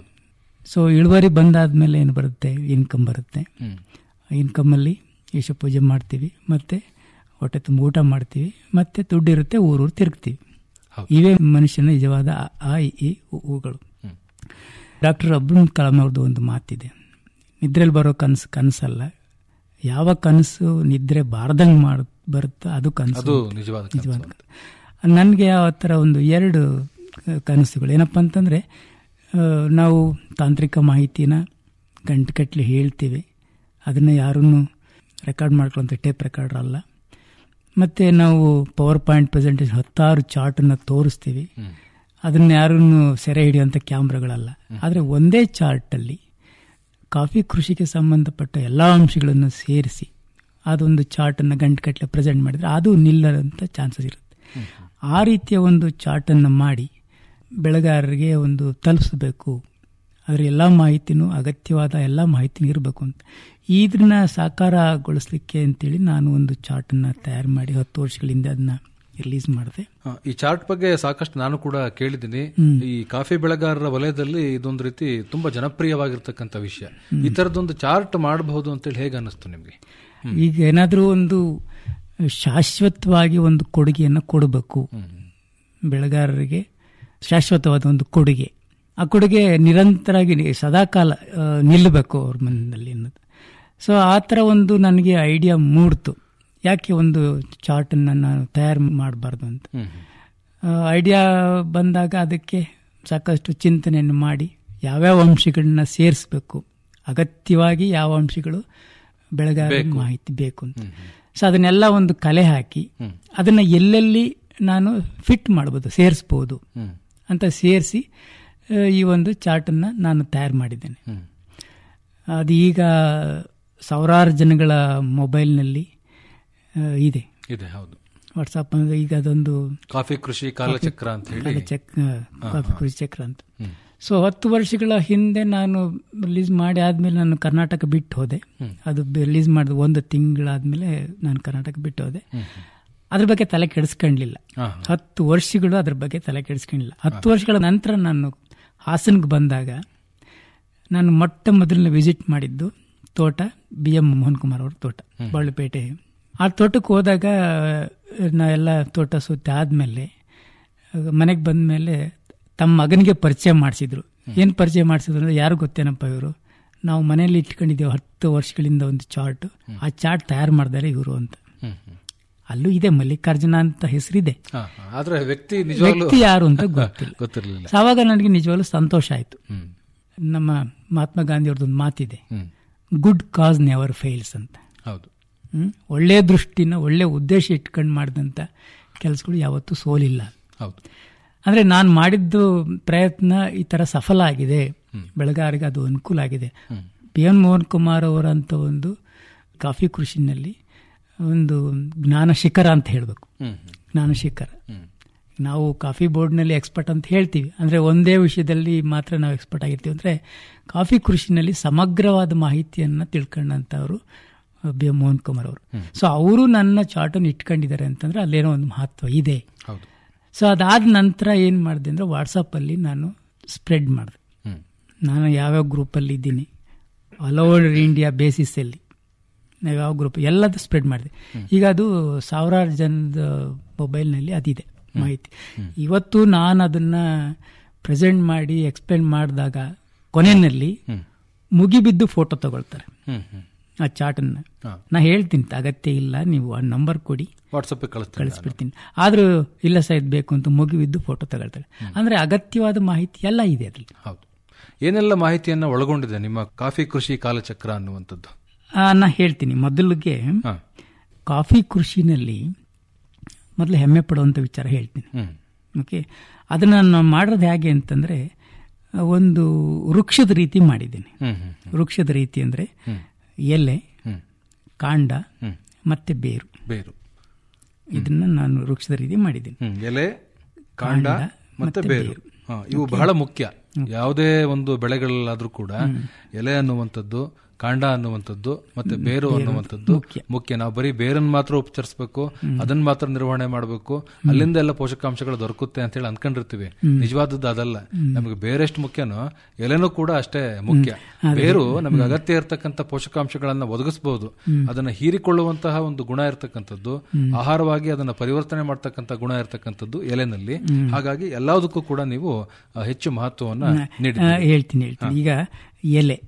ಸೊ ಇಳುವರಿ ಬಂದಾದ್ಮೇಲೆ ಏನು ಬರುತ್ತೆ ಇನ್ಕಮ್ ಬರುತ್ತೆ ಇನ್ಕಮಲ್ಲಿ ಈಶ ಪೂಜೆ ಮಾಡ್ತೀವಿ ಮತ್ತೆ ಹೊಟ್ಟೆ ತುಂಬ ಊಟ ಮಾಡ್ತೀವಿ ಮತ್ತೆ ದುಡ್ಡಿರುತ್ತೆ ಊರೂರು ತಿರುಗ್ತೀವಿ ಇವೇ ಮನುಷ್ಯನ ನಿಜವಾದ ಆ- ಆ ಈ ಉ- ಉಗಳು ಡಾಕ್ಟರ್ ಅಬ್ದುಲ್ ಕಲಾಂ ಅವ್ರದ್ದು ಒಂದು ಮಾತಿದೆ ನಿದ್ರೆಯಲ್ಲಿ ಬರೋ ಕನಸು ಕನಸಲ್ಲ ಯಾವ ಕನಸು ನಿದ್ರೆ ಬಾರ್ದಂಗೆ ಮಾಡ್ ಬರುತ್ತೋ ಅದು ಕನಸು ಅದು ಅಂತ. ನಿಜವಾದ ಕನಸು ನಿಜವಾದ ಕನಸು. ನನಗೆ ಆ ಥರ ಒಂದು ಎರಡು ಕನಸುಗಳು ಏನಪ್ಪ ಅಂತಂದರೆ ನಾವು ತಾಂತ್ರಿಕ ಮಾಹಿತಿನ ಗಂಟುಗಟ್ಟಲೆ ಹೇಳ್ತೀವಿ ಅದನ್ನು ಯಾರನ್ನು ರೆಕಾರ್ಡ್ ಮಾಡ್ಕೊಳ್ಳೋಂಥ ಟೇಪ್ ರೆಕಾರ್ಡರ್ ಅಲ್ಲ ಮತ್ತು ನಾವು ಪವರ್ ಪಾಯಿಂಟ್ ಪ್ರೆಸೆಂಟೇಷನ್ ಹತ್ತಾರು ಚಾರ್ಟನ್ನು ತೋರಿಸ್ತೀವಿ ಅದನ್ನು ಯಾರನ್ನು ಸೆರೆ ಹಿಡಿಯುವಂಥ ಕ್ಯಾಮ್ರಾಗಳಲ್ಲ ಆದರೆ ಒಂದೇ ಚಾರ್ಟಲ್ಲಿ ಕಾಫಿ ಕೃಷಿಗೆ ಸಂಬಂಧಪಟ್ಟ ಎಲ್ಲ ಅಂಶಗಳನ್ನು ಸೇರಿಸಿ ಅದೊಂದು ಚಾರ್ಟನ್ನು ಗಂಟುಗಟ್ಟಲೆ ಪ್ರೆಸೆಂಟ್ ಮಾಡಿದರೆ ಅದು ನಿಲ್ಲಂತ ಚಾನ್ಸಸ್ ಇರುತ್ತೆ ಆ ರೀತಿಯ ಒಂದು ಚಾರ್ಟನ್ನು ಮಾಡಿ ಬೆಳೆಗಾರರಿಗೆ ಒಂದು ತಲುಪಿಸಬೇಕು ಅದರ ಎಲ್ಲ ಮಾಹಿತಿನೂ ಅಗತ್ಯವಾದ ಎಲ್ಲ ಮಾಹಿತಿನೂ ಇರಬೇಕು ಅಂತ ಇದನ್ನ ಸಾಕಾರಗೊಳಿಸ್ಲಿಕ್ಕೆ ಅಂತೇಳಿ ನಾನು ಒಂದು ಚಾರ್ಟನ್ನು ತಯಾರು ಮಾಡಿ ಹತ್ತು ವರ್ಷಗಳಿಂದ ಅದನ್ನ ರಿಲೀಸ್ ಮಾಡಿದೆ ಆ, ಈ ಚಾರ್ಟ್ ಬಗ್ಗೆ ಸಾಕಷ್ಟು ನಾನು ಕೂಡ ಕೇಳಿದ್ದೀನಿ ಹ್ಮ್. ಈ ಕಾಫಿ ಬೆಳೆಗಾರರ ವಲಯದಲ್ಲಿ ಇದೊಂದು ರೀತಿ ತುಂಬಾ ಜನಪ್ರಿಯವಾಗಿರ್ತಕ್ಕಂಥ ವಿಷಯ ಈ ತರದೊಂದು ಚಾರ್ಟ್ ಮಾಡಬಹುದು ಅಂತೇಳಿ ಹೇಗೆ ಅನ್ನಿಸ್ತು ನಿಮ್ಗೆ ಈಗ ಏನಾದರೂ ಒಂದು ಶಾಶ್ವತವಾಗಿ ಒಂದು ಕೊಡುಗೆಯನ್ನು ಕೊಡಬೇಕು ಬೆಳೆಗಾರರಿಗೆ ಶಾಶ್ವತವಾದ ಒಂದು ಕೊಡುಗೆ ಆ ಕೊಡುಗೆ ನಿರಂತರವಾಗಿ ನಿ- ಸದಾಕಾಲ ಆ, ನಿಲ್ಲಬೇಕು ಅವ್ರ ಮನೆಯಲ್ಲಿ ಅನ್ನೋದು ಸೊ ಆ ಥರ ಒಂದು ನನಗೆ ಐಡಿಯಾ ಮೂಡ್ತು ಯಾಕೆ ಒಂದು ಚಾರ್ಟನ್ನು ನಾನು ತಯಾರು ಮಾಡಬಾರ್ದು ಅಂತ ಐಡಿಯಾ ಬಂದಾಗ ಅದಕ್ಕೆ ಸಾಕಷ್ಟು ಚಿಂತನೆಯನ್ನು ಮಾಡಿ ಯಾವ್ಯಾವ ಅಂಶಗಳನ್ನ ಸೇರಿಸ್ಬೇಕು ಅಗತ್ಯವಾಗಿ ಯಾವ ಅಂಶಗಳು ಬೆಳೆಗಾರ ಬೇಕು. ಮಾಹಿತಿ ಬೇಕು ಅಂತ ಸೊ ಅದನ್ನೆಲ್ಲ ಒಂದು ಕಲೆ ಹಾಕಿ ಅದನ್ನ ಎಲ್ಲೆಲ್ಲಿ ನಾನು ಫಿಟ್ ಮಾಡ್ಬೋದು ಸೇರಿಸ್ಬೋದು ಹ್ಮ್. ಅಂತ ಸೇರಿಸಿ ಈ ಒಂದು ಚಾರ್ಟನ್ನು ನಾನು ತಯಾರು ಮಾಡಿದ್ದೇನೆ ಅದು ಈಗ ಸಾವಿರಾರು ಜನಗಳ ಮೊಬೈಲ್ನಲ್ಲಿ ಆ, ಇದೆ ಇದೆ ಹೌದು ವಾಟ್ಸಪ್ ಅಂದ್ರೆ ಈಗ ಅದೊಂದು ಕಾಫಿ ಕೃಷಿ ಕಾಲಚಕ್ರ ಅಂತ ಹೇಳಿ ಕಾಲಚಕ್- ಹಾ, ಕಾಫಿ ಹಾ. ಕೃಷಿ ಚಕ್ರ ಅಂತ ಹ್ಮ್. ಸೊ ಹತ್ತು ವರ್ಷಗಳ ಹಿಂದೆ ನಾನು ರಿಲೀಸ್ ಮಾಡಿ ಆದ್ಮೇಲೆ ನಾನು ಕರ್ನಾಟಕ ಬಿಟ್ಟು ಹೋದೆ ಹ್ಮ್. ಅದು ರಿಲೀಸ್ ಮಾಡಿದ ಒಂದು ತಿಂಗಳಾದ್ಮೇಲೆ ನಾನು ಕರ್ನಾಟಕ ಬಿಟ್ಟು ಹೋದೆ ಅದ್ರ ಬಗ್ಗೆ ತಲೆ ಕೆಡಿಸ್ಕೊಂಡ್ಲಿಲ್ಲ ಹಾ. ಹತ್ತು ವರ್ಷಗಳು ಅದ್ರ ಬಗ್ಗೆ ತಲೆ ಕೆಡಿಸ್ಕೊಂಡಿಲ್ಲ ಹತ್ತು ವರ್ಷಗಳ ನಂತರ ನಾನು ಹಾಸನ್ಗೆ ಬಂದಾಗ ನಾನು ಮೊಟ್ಟ ಮೊದಲನೇ ವಿಸಿಟ್ ಮಾಡಿದ್ದು ತೋಟ ಬಿ ಎಂ ಮೋಹನ್ ಕುಮಾರ್ ಅವ್ರ ತೋಟ ಹ್ಮ್. ಬಾಳುಪೇಟೆ ಆ ತೋಟಕ್ಕೆ ಹೋದಾಗ ನಾ ಎಲ್ಲ ತೋಟ ಸುತ್ತಿ ಆದಮೇಲೆ ಮನೆಗೆ ಬಂದ ಮೇಲೆ ತಮ್ಮ ಮಗನಿಗೆ ಪರಿಚಯ ಮಾಡಿಸಿದ್ರು ಏನು ಪರಿಚಯ ಮಾಡಿಸಿದ್ರು ಅಂದ್ರೆ ಯಾರು ಗೊತ್ತೇನಪ್ಪ ಇವರು ನಾವು ಮನೆಯಲ್ಲಿ ಇಟ್ಕೊಂಡಿದ್ದೇವೆ ಹತ್ತು ವರ್ಷಗಳಿಂದ ಒಂದು ಚಾರ್ಟ್ ಆ ಚಾರ್ಟ್ ತಯಾರು ಮಾಡಿದ್ದಾರೆ ಇವರು ಅಂತ ಹ್ಮ್, ಹ್ಮ್. ಅಲ್ಲೂ ಇದೆ ಮಲ್ಲಿಕಾರ್ಜುನ ಅಂತ ಹೆಸರಿದೆ ಹಾ, ಹಾ. ಆದ್ರೆ ವ್ಯಕ್ತಿ ನಿಜವಾಗ್ಲೂ ವ್ಯಕ್ತಿ ಯಾರು ಅಂತ ಗೊತ್ತಿಲ್ಲ ಗೊತ್ತಿರಲಿಲ್ಲ ಸೊ ಆವಾಗ ನನಗೆ ನಿಜವಾಗ್ಲೂ ಸಂತೋಷ ಆಯಿತು ಹ್ಮ್. ನಮ್ಮ ಮಹಾತ್ಮ ಗಾಂಧಿ ಅವ್ರದ್ದೊಂದು ಮಾತಿದೆ ಹ್ಮ್. ಗುಡ್ ಕಾಸ್ ನೆವರ್ ಫೇಲ್ಸ್ ಅಂತ ಹೌದು ಹ್ಮ್? ಒಳ್ಳೆ ದೃಷ್ಟಿನ ಒಳ್ಳೆ ಉದ್ದೇಶ ಇಟ್ಕೊಂಡು ಮಾಡಿದಂಥ ಕೆಲಸಗಳು ಯಾವತ್ತೂ ಸೋಲಿಲ್ಲ ಹೌದು ಅಂದರೆ ನಾನು ಮಾಡಿದ್ದು ಪ್ರಯತ್ನ ಈ ಥರ ಸಫಲ ಆಗಿದೆ ಬೆಳೆಗಾರರಿಗೆ ಅದು ಅನುಕೂಲ ಆಗಿದೆ ಪಿ ಎನ್ ಮೋಹನ್ ಕುಮಾರ್ ಅವರಂಥ ಒಂದು ಕಾಫಿ ಕೃಷಿನಲ್ಲಿ ಒಂದು ಜ್ಞಾನ ಶಿಖರ ಅಂತ ಹೇಳಬೇಕು ಹ್ಮ್. ಜ್ಞಾನ ಶಿಖರ ನಾವು ಕಾಫಿ ಬೋರ್ಡ್ನಲ್ಲಿ ಎಕ್ಸ್ಪರ್ಟ್ ಅಂತ ಹೇಳ್ತೀವಿ ಅಂದರೆ ಒಂದೇ ವಿಷಯದಲ್ಲಿ ಮಾತ್ರ ನಾವು ಎಕ್ಸ್ಪರ್ಟ್ ಆಗಿರ್ತೀವಿ ಅಂದರೆ ಕಾಫಿ ಕೃಷಿನಲ್ಲಿ ಸಮಗ್ರವಾದ ಮಾಹಿತಿಯನ್ನು ತಿಳ್ಕೊಂಡಂಥವ್ರು ಬಿ ಎಂ ಮೋಹನ್ ಕುಮಾರ್ ಅವರು ಸೊ ಅವರು ನನ್ನ ಚಾರ್ಟನ್ನು ಇಟ್ಕೊಂಡಿದ್ದಾರೆ ಅಂತಂದ್ರೆ ಅಲ್ಲೇನೋ ಒಂದು ಮಹತ್ವ ಇದೆ ಹೌದು ಸೊ ಅದಾದ ನಂತರ ಏನು ಮಾಡಿದೆ ಅಂದರೆ ವಾಟ್ಸಪ್ಪಲ್ಲಿ ನಾನು ಸ್ಪ್ರೆಡ್ ಮಾಡಿದೆ ಹ್ಮ್. ನಾನು ಯಾವ್ಯಾವ ಗ್ರೂಪಲ್ಲಿ ಇದ್ದೀನಿ ಆಲ್ ಓವರ್ ಇಂಡಿಯಾ ಬೇಸಿಸಲ್ಲಿ ನಾವು ಯಾವ ಗ್ರೂಪ್ ಎಲ್ಲದೂ ಸ್ಪ್ರೆಡ್ ಮಾಡಿದೆ ಈಗ ಅದು ಸಾವಿರಾರು ಜನದ ಮೊಬೈಲ್ನಲ್ಲಿ ಅದಿದೆ ಮಾಹಿತಿ ಇವತ್ತು ನಾನು ಅದನ್ನ ಪ್ರೆಸೆಂಟ್ ಮಾಡಿ ಎಕ್ಸ್ಪ್ಲೇನ್ ಮಾಡಿದಾಗ ಕೊನೆಯಲ್ಲಿ ಮುಗಿಬಿದ್ದು ಫೋಟೋ ತಗೊಳ್ತಾರೆ ಹ್ಮ್, ಹ್ಮ್. ಆ ಚಾರ್ಟನ್ನು ಹಾ. ನಾ ಹೇಳ್ತೀನಿ ಅಗತ್ಯ ಇಲ್ಲ ನೀವು ಆ ನಂಬರ್ ಕೊಡಿ ವಾಟ್ಸಪ್ ಕಳಿಸ್ತೀನಿ ಕಳಿಸ್ಬಿಡ್ತೀನಿ ಆದ್ರೂ ಇಲ್ಲ ಸಹ ಇದು ಬೇಕು ಅಂತ ಮುಗಿಬಿದ್ದು ಫೋಟೋ ತಗೊಳ್ತಾರೆ ಅಂದ್ರೆ ಅಗತ್ಯವಾದ ಮಾಹಿತಿ ಎಲ್ಲ ಇದೆ ಅದ್ರಲ್ಲಿ ಹೌದು ಏನೆಲ್ಲ ಮಾಹಿತಿಯನ್ನ ಒಳಗೊಂಡಿದೆ ನಿಮ್ಮ ಕಾಫಿ ಕೃಷಿ ಕಾಲಚಕ್ರ ಅನ್ನುವಂಥದ್ದು ಆ, ನಾ ಹೇಳ್ತೀನಿ ಮೊದಲಿಗೆ ಹಾ. ಕಾಫಿ ಕೃಷಿನಲ್ಲಿ ಮೊದಲು ಹೆಮ್ಮೆ ಪಡುವಂಥ ವಿಚಾರ ಹೇಳ್ತೀನಿ ಹ್ಮ್. ಓಕೆ ಅದನ್ನು ನಾನು ಮಾಡೋದು ಹೇಗೆ ಅಂತಂದ್ರೆ ಆ, ಒಂದು ವೃಕ್ಷದ ರೀತಿ ಮಾಡಿದ್ದೀನಿ ಹ್ಮ್, ಹ್ಮ್, ವೃಕ್ಷದ ರೀತಿ ಅಂದ್ರೆ ಹ್ಮ್. ಎಲೆ ಹ್ಮ್. ಕಾಂಡ ಹ್ಮ್. ಮತ್ತೆ ಬೇರು ಬೇರು ಇದನ್ನ ನಾನು ವೃಕ್ಷದ ರೀತಿ ಮಾಡಿದ್ದೀನಿ ಹ್ಮ್. ಎಲೆ ಕಾಂಡ ಕಾಂಡ ಮತ್ತೆ ಮತ್ತೆ ಬೇರು ಬೇರು. ಹಾ, ಇವು ಬಹಳ ಮುಖ್ಯ ಯಾವುದೇ ಒಂದು ಬೆಳೆಗಳಲ್ಲಾದ್ರೂ ಕೂಡ ಎಲೆ ಅನ್ನುವಂಥದ್ದು ಕಾಂಡ ಅನ್ನುವಂಥದ್ದು ಮತ್ತೆ ಬೇರು ಅನ್ನುವಂಥದ್ದು ಮುಖ್ಯ ನಾವು ಬರೀ ಬೇರನ್ನು ಮಾತ್ರ ಉಪಚರಿಸಬೇಕು ಅದನ್ನ ಮಾತ್ರ ನಿರ್ವಹಣೆ ಮಾಡಬೇಕು ಅಲ್ಲಿಂದ ಎಲ್ಲ ಪೋಷಕಾಂಶಗಳು ದೊರಕುತ್ತೆ ಅಂತ ಹೇಳಿ ಅನ್ಕೊಂಡಿರ್ತೀವಿ ನಿಜವಾದದ್ದು ಅದಲ್ಲ ನಮಗೆ ಬೇರೆಷ್ಟು ಮುಖ್ಯನೋ ಎಲೆನೂ ಕೂಡ ಅಷ್ಟೇ ಮುಖ್ಯ ಬೇರು ನಮಗೆ ಅಗತ್ಯ ಇರತಕ್ಕಂತ ಪೋಷಕಾಂಶಗಳನ್ನ ಒದಗಿಸಬಹುದು ಅದನ್ನ ಹೀರಿಕೊಳ್ಳುವಂತಹ ಒಂದು ಗುಣ ಇರತಕ್ಕಂಥದ್ದು ಆಹಾರವಾಗಿ ಅದನ್ನ ಪರಿವರ್ತನೆ ಮಾಡ್ತಕ್ಕಂಥ ಗುಣ ಇರತಕ್ಕಂಥದ್ದು ಎಲೆನಲ್ಲಿ ಹಾಗಾಗಿ ಎಲ್ಲದಕ್ಕೂ ಕೂಡ ನೀವು ಆ, ಹೆಚ್ಚು ಮಹತ್ವವನ್ನ ಆ, ನೀಡಿದ್ದೀರಿ ಹೇಳ್ತೀನಿ ಹೇಳ್ತೀನಿ ಈಗ ಎಲೆ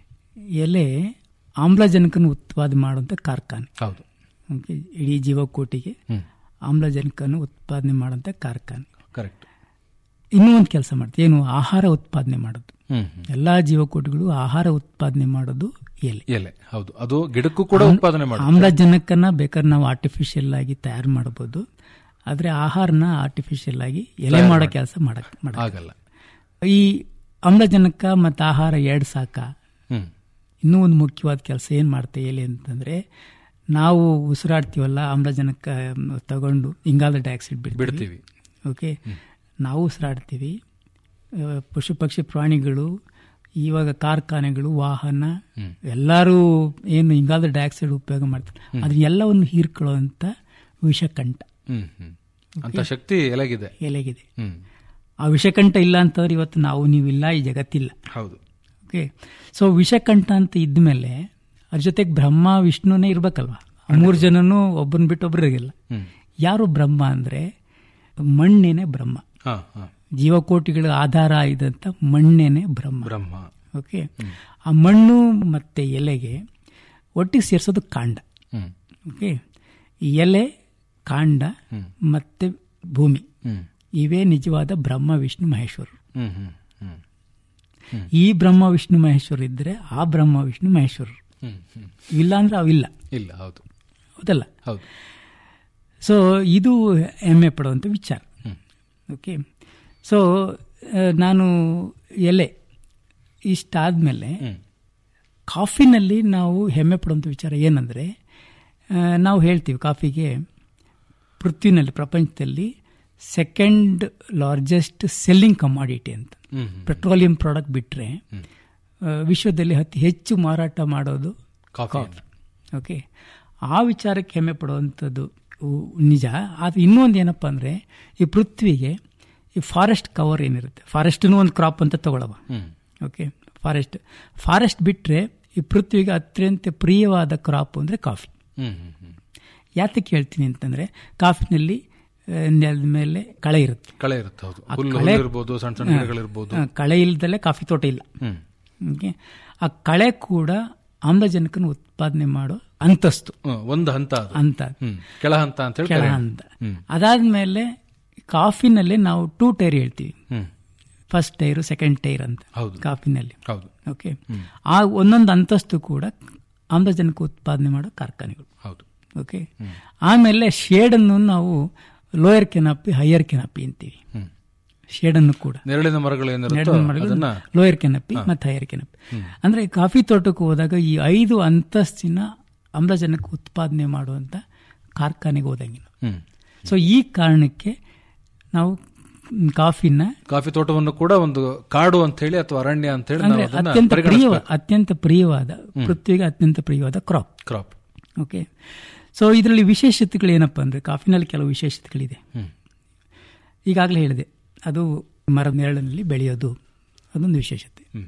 ಎಲೆ ಆಮ್ಲಜನಕನ ಉತ್ಪಾದನೆ ಮಾಡುವಂಥ ಕಾರ್ಖಾನೆ ಹೌದು ಓಕೆ ಇಡೀ ಜೀವಕೋಟಿಗೆ ಆಮ್ಲಜನಕನ ಉತ್ಪಾದನೆ ಮಾಡುವಂಥ ಕಾರ್ಖಾನೆ ಕರೆಕ್ಟ್ ಇನ್ನೂ ಒಂದು ಕೆಲಸ ಮಾಡ್ತೀವಿ ಏನು ಆಹಾರ ಉತ್ಪಾದನೆ ಮಾಡೋದು ಹ್ಮ್, ಎಲ್ಲಾ ಜೀವಕೋಟಿಗಳು ಆಹಾರ ಉತ್ಪಾದನೆ ಮಾಡೋದು ಎಲೆ ಎಲೆ ಹೌದು ಅದು ಗಿಡಕ್ಕೂ ಕೂಡ ಉತ್ಪಾದನೆ ಮಾಡುತ್ತೆ ಆಮ್ಲಜನಕನ ಬೇಕಾದ್ರೆ ನಾವು ಆರ್ಟಿಫಿಷಿಯಲ್ ಆಗಿ ತಯಾರು ಮಾಡಬಹುದು ಆದ್ರೆ ಆಹಾರನ ಆರ್ಟಿಫಿಷಿಯಲ್ ಆಗಿ ಎಲೆ ತಯಾರು ಮಾಡೋ ಮಾಡಿ- ಕೆಲಸ ಮಾಡಕ್ ಮಾಡಕ್ ಆಗಲ್ಲ ಈ ಆಮ್ಲಜನಕ ಮತ್ತು ಆಹಾರ ಎರಡು ಸಾಕ ಹ್ಮ್ ಇನ್ನೂ ಒಂದು ಮುಖ್ಯವಾದ ಕೆಲಸ ಏನು ಮಾಡ್ತೆ ಎಲೆ ಅಂತಂದ್ರೆ ನಾವು ಉಸಿರಾಡ್ತೀವಲ್ಲ ಆಮ್ಲಜನಕ ಮ್, ತಗೊಂಡು ಇಂಗಾಲದ ಡೈಆಕ್ಸೈಡ್ ಬಿಡ್ತೀವಿ. ಓಕೆ ನಾವು ಉಸಿರಾಡ್ತೀವಿ ಆ, ಪಶು ಪಕ್ಷಿ ಪ್ರಾಣಿಗಳು ಇವಾಗ ಕಾರ್ಖಾನೆಗಳು ವಾಹನ ಎಲ್ಲರೂ ಏನು ಇಂಗಾಲದ ಡೈಆಕ್ಸೈಡ್ ಉಪಯೋಗ ಮಾಡ್ತಾರೆ ಅದನ್ನೆಲ್ಲವನ್ನು ಹೀರ್ಕೊಳ್ಳುವಂಥ ವಿಷಕಂಠ ಹ್ಮ್ ಹ್ಮ್ ಅಂತ ಶಕ್ತಿ ಎಲೆಗಿದೆ ಎಲೆಗಿದೆ ಹ್ಮ್ ಆ ವಿಷಕಂಠ ಇಲ್ಲ ಅಂತಂದ್ರೆ ಇವತ್ತು ನಾವು ನೀವಿಲ್ಲ ಈ ಜಗತ್ತಿಲ್ಲ ಹೌದು ಓಕೆ ಸೊ ವಿಷಕಂಠ ಅಂತ ಇದ್ಮೇಲೆ ಅದ್ರ ಜೊತೆಗೆ ಬ್ರಹ್ಮ ವಿಷ್ಣುನೇ ಇರ್ಬೇಕಲ್ವಾ ಆ ಮೂರು ಜನನು ಒಬ್ಬನ್ ಬಿಟ್ಟು ಒಬ್ರು ಇರಲ್ಲ ಹ್ಮ್. ಯಾರು ಬ್ರಹ್ಮ ಅಂದ್ರೆ ಮಣ್ಣೇನೆ ಬ್ರಹ್ಮ ಹಾ ಹಾ ಜೀವಕೋಟಿಗಳ ಆಧಾರ ಇದಂತ ಮಣ್ಣೇನೆ ಬ್ರಹ್ಮ ಬ್ರಹ್ಮ ಓಕೆ ಆ ಮಣ್ಣು ಮತ್ತೆ ಎಲೆಗೆ ಒಟ್ಟಿಗೆ ಸೇರಿಸೋದು ಕಾಂಡ ಹ್ಮ್ ಓಕೆ ಈ ಎಲೆ ಕಾಂಡ ಮತ್ತೆ ಭೂಮಿ ಹ್ಮ್. ಇವೇ ನಿಜವಾದ ಬ್ರಹ್ಮ ವಿಷ್ಣು ಮಹೇಶ್ವರರು ಹ್ಮ್ ಹ್ಮ್ ಹ್ಮ್ ಈ ಬ್ರಹ್ಮ ವಿಷ್ಣು ಮಹೇಶ್ವರ ಇದ್ರೆ ಆ ಬ್ರಹ್ಮ ವಿಷ್ಣು ಮಹೇಶ್ವರರು ಹ್ಮ್ ಹ್ಮ್ ಇಲ್ಲ ಅಂದ್ರೆ ಅವಿಲ್ಲ ಇಲ್ಲ ಹೌದು ಹೌದಲ್ಲ ಹೌದು ಸೊ ಇದು ಹೆಮ್ಮೆ ಪಡುವಂಥ ವಿಚಾರ ಓಕೆ ಸೊ ನಾನು ಎಲೆ ಇಷ್ಟಾದಮೇಲೆ ಕಾಫಿನಲ್ಲಿ ನಾವು ಹೆಮ್ಮೆ ಪಡುವಂಥ ವಿಚಾರ ಏನಂದರೆ ನಾವು ಹೇಳ್ತೀವಿ ಕಾಫಿಗೆ ಪೃಥ್ವಿನಲ್ಲಿ ಪ್ರಪಂಚದಲ್ಲಿ ಸೆಕೆಂಡ್ ಲಾರ್ಜೆಸ್ಟ್ ಸೆಲ್ಲಿಂಗ್ ಕಮಾಡಿಟಿ ಅಂತ ಹ್ಮ್. ಪೆಟ್ರೋಲಿಯಂ ಪ್ರಾಡಕ್ಟ್ ಬಿಟ್ಟರೆ ವಿಶ್ವದಲ್ಲಿ ಅತಿ ಹೆಚ್ಚು ಮಾರಾಟ ಮಾಡೋದು ಕಾಫಿ. ಓಕೆ ಆ ವಿಚಾರಕ್ಕೆ ಹೆಮ್ಮೆ ಪಡುವಂಥದ್ದು ಉ- ನಿಜ ಅದು ಇನ್ನೊಂದು ಏನಪ್ಪ ಅಂದರೆ ಈ ಪೃಥ್ವಿಗೆ ಈ ಫಾರೆಸ್ಟ್ ಕವರ್ ಏನಿರುತ್ತೆ ಫಾರೆಸ್ಟ್ನು ಒಂದು ಕ್ರಾಪ್ ಅಂತ ತಗೊಳವ ಹ್ಮ್. ಓಕೆ ಫಾರೆಸ್ಟ್ ಫಾರೆಸ್ಟ್ ಬಿಟ್ಟರೆ ಈ ಪೃಥ್ವಿಗೆ ಅತ್ಯಂತ ಪ್ರಿಯವಾದ ಕ್ರಾಪ್ ಅಂದರೆ ಕಾಫಿ ಹ್ಮ್ ಹ್ಮ್ ಹ್ಮ್ ಯಾತಕ್ಕೆ ಹೇಳ್ತೀನಿ ಅಂತಂದರೆ ಕಾಫಿನಲ್ಲಿ ಆ, ನೆಲದ ಮೇಲೆ ಕಳೆ ಇರುತ್ತೆ ಕಳೆ ಇರುತ್ತೆ ಹೌದು ಆ ಹುಲ್ಲು ಕಳೆ- ಹುಲ್ಲು ಇರ್ಬೋದು ಸಣ್ಣ ಸಣ್ಣ ಹಾ, ಗಿಡಗಳಿರ್ಬೋದು ಹಾ, ಕಳೆ ಇಲ್ದಲೆ ಕಾಫಿ ತೋಟ ಇಲ್ಲ ಹ್ಮ್. ಓಕೆ ಆ ಕಳೆ ಕೂಡ ಆಮ್ಲಜನಕನ ಉತ್ಪಾದನೆ ಮಾಡೋ ಅಂತಸ್ತು ಹ್ಮ್, ಒಂದು ಹಂತ ಅದು. ಅಂತ ಹ್ಮ್. ಕೆಳ ಹಂತ ಅಂತ ಹೇಳಿ ಕೆಳ ಕರೆ. ಹಂತ ಹ್ಮ್. ಅದಾದ್ಮೇಲೆ ಕಾಫಿನಲ್ಲಿ ನಾವು ಟೂ ಟೈರ್ ಹೇಳ್ತೀವಿ ಹ್ಮ್. ಫಸ್ಟ್ ಟೈರು ಸೆಕೆಂಡ್ ಟೈರ್ ಅಂತ ಹೌದು. ಕಾಫಿನಲ್ಲಿ ಹೌದು ಓಕೆ ಆ ಒಂದೊಂದು ಅಂತಸ್ತು ಕೂಡ ಆಮ್ಲಜನಕ ಉತ್ಪಾದನೆ ಮಾಡೋ ಕಾರ್ಖಾನೆಗಳು ಹೌದು ಓಕೆ ಆಮೇಲೆ ಶೇಡನ್ನು ನಾವು ಲೋಯರ್ ಕೆನಾಪಿ ಹೈಯರ್ ಕೆನಾಪಿ ಅಂತೀವಿ ಹ್ಮ್. ಶೇಡನ್ನು ಕೂಡ ನೆರಳಿನ ಮರಗಳು ಏನಿರುತ್ತೋ ನೆರಳಿನ ಮರಗಳು ಅದನ್ನ ಲೋಯರ್ ಕೆನಪಿ ಹಾ. ಮತ್ತು ಹೈಯರ್ ಕೆನಪಿ ಹ್ಮ್. ಅಂದ್ರೆ ಕಾಫಿ ತೋಟಕ್ಕೆ ಹೋದಾಗ ಈ ಐದು ಅಂತಸ್ತಿನ ಆಮ್ಲಜನಕ ಉತ್ಪಾದನೆ ಮಾಡುವಂತ ಕಾರ್ಖಾನೆಗೆ ಹೋದಂಗೆ ಹ್ಮ್. ಸೊ ಈ ಕಾರಣಕ್ಕೆ ನಾವು ಕಾಫಿನ ಕಾಫಿ ತೋಟವನ್ನು ಕೂಡ ಒಂದು ಕಾಡು ಅಂತ ಹೇಳಿ ಅಥವಾ ಅರಣ್ಯ ಅಂತ ಹೇಳಿ ಅಂದ್ರೆ ನಾವು ಅದನ್ನ ಅತ್ಯಂತ ಪ್ರಿಯ ಪರಿಗಣಿಸ್ಬೇಕು. ಅತ್ಯಂತ ಪ್ರಿಯವಾದ ಹ್ಮ್. ಪೃಥ್ವಿಗೆ ಅತ್ಯಂತ ಪ್ರಿಯವಾದ ಕ್ರಾಪ್ ಕ್ರಾಪ್ ಓಕೆ ಸೊ ಇದರಲ್ಲಿ ವಿಶೇಷತೆಗಳು ಏನಪ್ಪಾ ಅಂದ್ರೆ ಕಾಫಿನಲ್ಲಿ ಕೆಲವು ವಿಶೇಷತೆಗಳಿದೆ ಹ್ಮ್. ಈಗಾಗಲೇ ಹೇಳಿದೆ ಅದು ಮರದ ನೆರಳಿನಲ್ಲಿ ಬೆಳೆಯೋದು ಅದೊಂದು ವಿಶೇಷತೆ ಹ್ಮ್.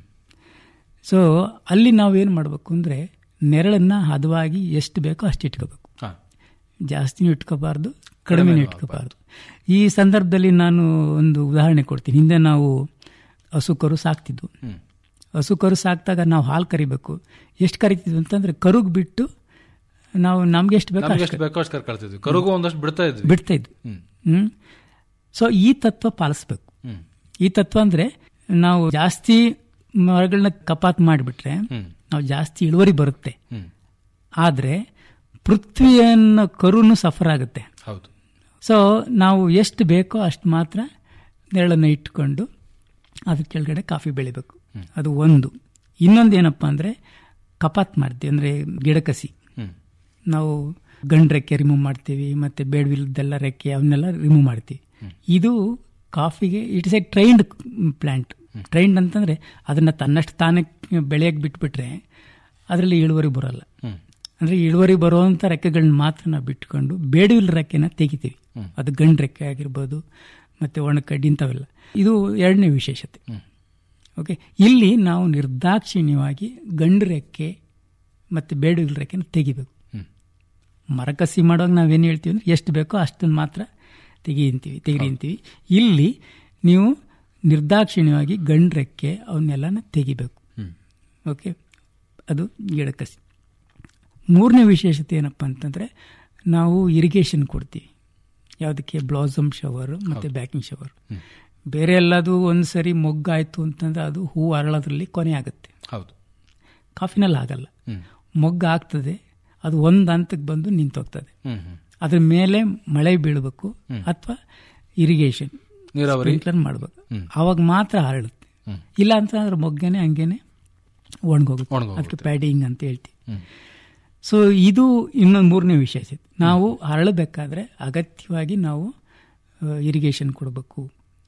ಸೊ ಅಲ್ಲಿ ನಾವೇನು ಮಾಡಬೇಕು ಅಂದರೆ ನೆರಳನ್ನು ಹದವಾಗಿ ಎಷ್ಟು ಬೇಕೋ ಅಷ್ಟು ಇಟ್ಕೋಬೇಕು ಹಾ. ಜಾಸ್ತಿನೂ ಇಟ್ಕೋಬಾರ್ದು ಕಡಿಮೆನೂ ಕಡಿಮೆನೂ ಇಟ್ಕೋಬಾರ್ದು ಈ ಸಂದರ್ಭದಲ್ಲಿ ನಾನು ಒಂದು ಉದಾಹರಣೆ ಕೊಡ್ತೀನಿ ಹಿಂದೆ ನಾವು ಹಸು ಕರು ಸಾಕ್ತಿದ್ವು ಹ್ಮ್. ಹಸು ಕರು ಸಾಕ್ದಾಗ ನಾವು ಹಾಲು ಕರಿಬೇಕು ಎಷ್ಟು ಕರಿತಿದ್ವಿ ಅಂತಂದ್ರೆ ಕರುಗ್ ಬಿಟ್ಟು ನಾವು ನಮ್ಗೆ ಎಷ್ಟು ಬೇಕೋ ನಮ್ಗೆ ಅಷ್ಟು ಎಷ್ಟು ಬೇಕೋ ಅಷ್ಟು ಕರ್ಕೊಳ್ತಿದ್ವಿ ಕರುಗೂ ಒಂದಷ್ಟು ಬಿಡ್ತಾ ಇದ್ವಿ ಬಿಡ್ತಾ ಇದ್ವಿ ಹ್ಮ್. ಹ್ಮ್ ಸೊ ಈ ತತ್ವ ಪಾಲಿಸ್ಬೇಕು ಹ್ಮ್. ಈ ತತ್ವ ಅಂದ್ರೆ ನಾವು ಜಾಸ್ತಿ ಮರಗಳನ್ನ ಕಪಾತ್ ಮಾಡಿಬಿಟ್ರೆ ಹ್ಮ್. ನಾವು ಜಾಸ್ತಿ ಇಳುವರಿ ಬರುತ್ತೆ ಹ್ಮ್. ಆದ್ರೆ ಪೃಥ್ವಿಯನ್ನು ಕರುನು ಸಫರ್ ಆಗುತ್ತೆ ಹೌದು ಸೊ ನಾವು ಎಷ್ಟು ಬೇಕೋ ಅಷ್ಟು ಮಾತ್ರ ನೆರಳನ್ನು ಇಟ್ಕೊಂಡು ಅದ್ರ ಕೆಳಗಡೆ ಕಾಫಿ ಬೆಳಿಬೇಕು ಅದು ಒಂದು ಇನ್ನೊಂದು ಏನಪ್ಪ ಅಂದರೆ ಕಪಾತ್ ಮಾಡ್ತೀವಿ ಅಂದರೆ ಗಿಡ ಕಸಿ ಹ್ಮ್. ನಾವು ಗಂಡು ರೆಕ್ಕೆ ರಿಮೂವ್ ಮಾಡ್ತೀವಿ ಮತ್ತು ಬೇಡವಿಲ್ಲದೆಲ್ಲ ರೆಕ್ಕೆ ಅವನ್ನೆಲ್ಲ ರಿಮೂವ್ ಮಾಡ್ತೀವಿ ಇದು ಕಾಫಿಗೆ it's a trained plant trained ಅಂತಂದರೆ ಅದನ್ನು ತನ್ನಷ್ಟು ತಾನೇ ಬೆಳೆಯಕ್ಕೆ ಬಿಟ್ಬಿಟ್ರೆ ಅದರಲ್ಲಿ ಇಳುವರಿ ಬರೋಲ್ಲ ಹ್ಮ್. ಅಂದರೆ ಇಳುವರಿ ಬರುವಂಥ ರೆಕ್ಕೆಗಳನ್ನ ಮಾತ್ರ ನಾವು ಬಿಟ್ಕೊಂಡು ಬೇಡವಿಲ್ಲ ರೆಕ್ಕೆನ ತೆಗಿತೀವಿ ಹ್ಮ್. ಅದು ಗಂಡು ರೆಕ್ಕೆ ಆಗಿರ್ಬೋದು ಮತ್ತು ಒಣಕಡ್ಡಿ ಇಂಥವೆಲ್ಲ ಇದು ಎರಡನೇ ವಿಶೇಷತೆ ಓಕೆ ಇಲ್ಲಿ ನಾವು ನಿರ್ದಾಕ್ಷಿಣ್ಯವಾಗಿ ಗಂಡು ರೆಕ್ಕೆ ಮತ್ತು ಬೇಡವಿಲ್ಲ ರೆಕ್ಕೆನ ತೆಗಿಬೇಕು ಹ್ಮ್. ಮರಕಸಿ ಮಾಡುವಾಗ ನಾವೇನು ಹೇಳ್ತೀವಿ ಅಂದ್ರೆ ಎಷ್ಟು ಬೇಕೋ ಅಷ್ಟನ್ನು ಮಾತ್ರ ತೆಗಿಂತೀವಿ ತೆಗಿರಿಂತೀವಿ ಇಲ್ಲಿ ನೀವು ನಿರ್ದಾಕ್ಷಿಣ್ಯವಾಗಿ ಗಂಡು ರೆಕ್ಕೆ ಅವನ್ನೆಲ್ಲನ ತೆಗಿಬೇಕು ಹ್ಮ್. ಓಕೆ ಅದು ಗಿಡಕಸಿ ಮೂರನೇ ವಿಶೇಷತೆ ಏನಪ್ಪ ಅಂತಂದರೆ ನಾವು ಇರಿಗೇಷನ್ ಕೊಡ್ತೀವಿ ಯಾವುದಕ್ಕೆ ಬ್ಲಾಸಮ್ ಶವರ್ ಮತ್ತು ಬ್ಯಾಕಿಂಗ್ ಶವರ್ ಬೇರೆ ಎಲ್ಲದು ಒಂದು ಸರಿ ಮೊಗ್ಗಾಯ್ತು ಅಂತಂದ್ರೆ ಅದು ಹೂ ಅರಳೋದ್ರಲ್ಲಿ ಕೊನೆ ಆಗುತ್ತೆ ಹೌದು ಕಾಫಿನಲ್ಲಿ ಆಗಲ್ಲ ಹ್ಮ್. ಮೊಗ್ಗು ಆಗ್ತದೆ ಅದು ಒಂದು ಹಂತಕ್ಕೆ ಬಂದು ನಿಂತೋಗ್ತದೆ ಹ್ಮ್, ಹ್ಮ್. ಅದ್ರ ಮೇಲೆ ಮಳೆ ಬೀಳಬೇಕು ಹ್ಮ್. ಅಥವಾ ಇರಿಗೇಷನ್ ನೀರಾವರಿ ಮಾಡಬೇಕು ಹ್ಮ್. ಅವಾಗ ಮಾತ್ರ ಹರಡುತ್ತೆ ಹ್ಮ್. ಇಲ್ಲ ಅಂತಂದ್ರೆ ಮೊಗ್ಗನೆ ಹಂಗೇನೆ ಒಣಗೋಗುತ್ತೆ ಒಣಗೋಗುತ್ತೆ. ಅದಕ್ಕೆ ಪ್ಯಾಡಿಂಗ್ ಅಂತ ಹೇಳ್ತೀವಿ ಹ್ಮ್. ಸೊ ಇದು ಇನ್ನೊಂದು ಮೂರನೇ ವಿಷಯ ಸಿಗುತ್ತೆ ನಾವು ಹರಳಬೇಕಾದ್ರೆ ಅಗತ್ಯವಾಗಿ ನಾವು ಇರಿಗೇಷನ್ ಕೊಡಬೇಕು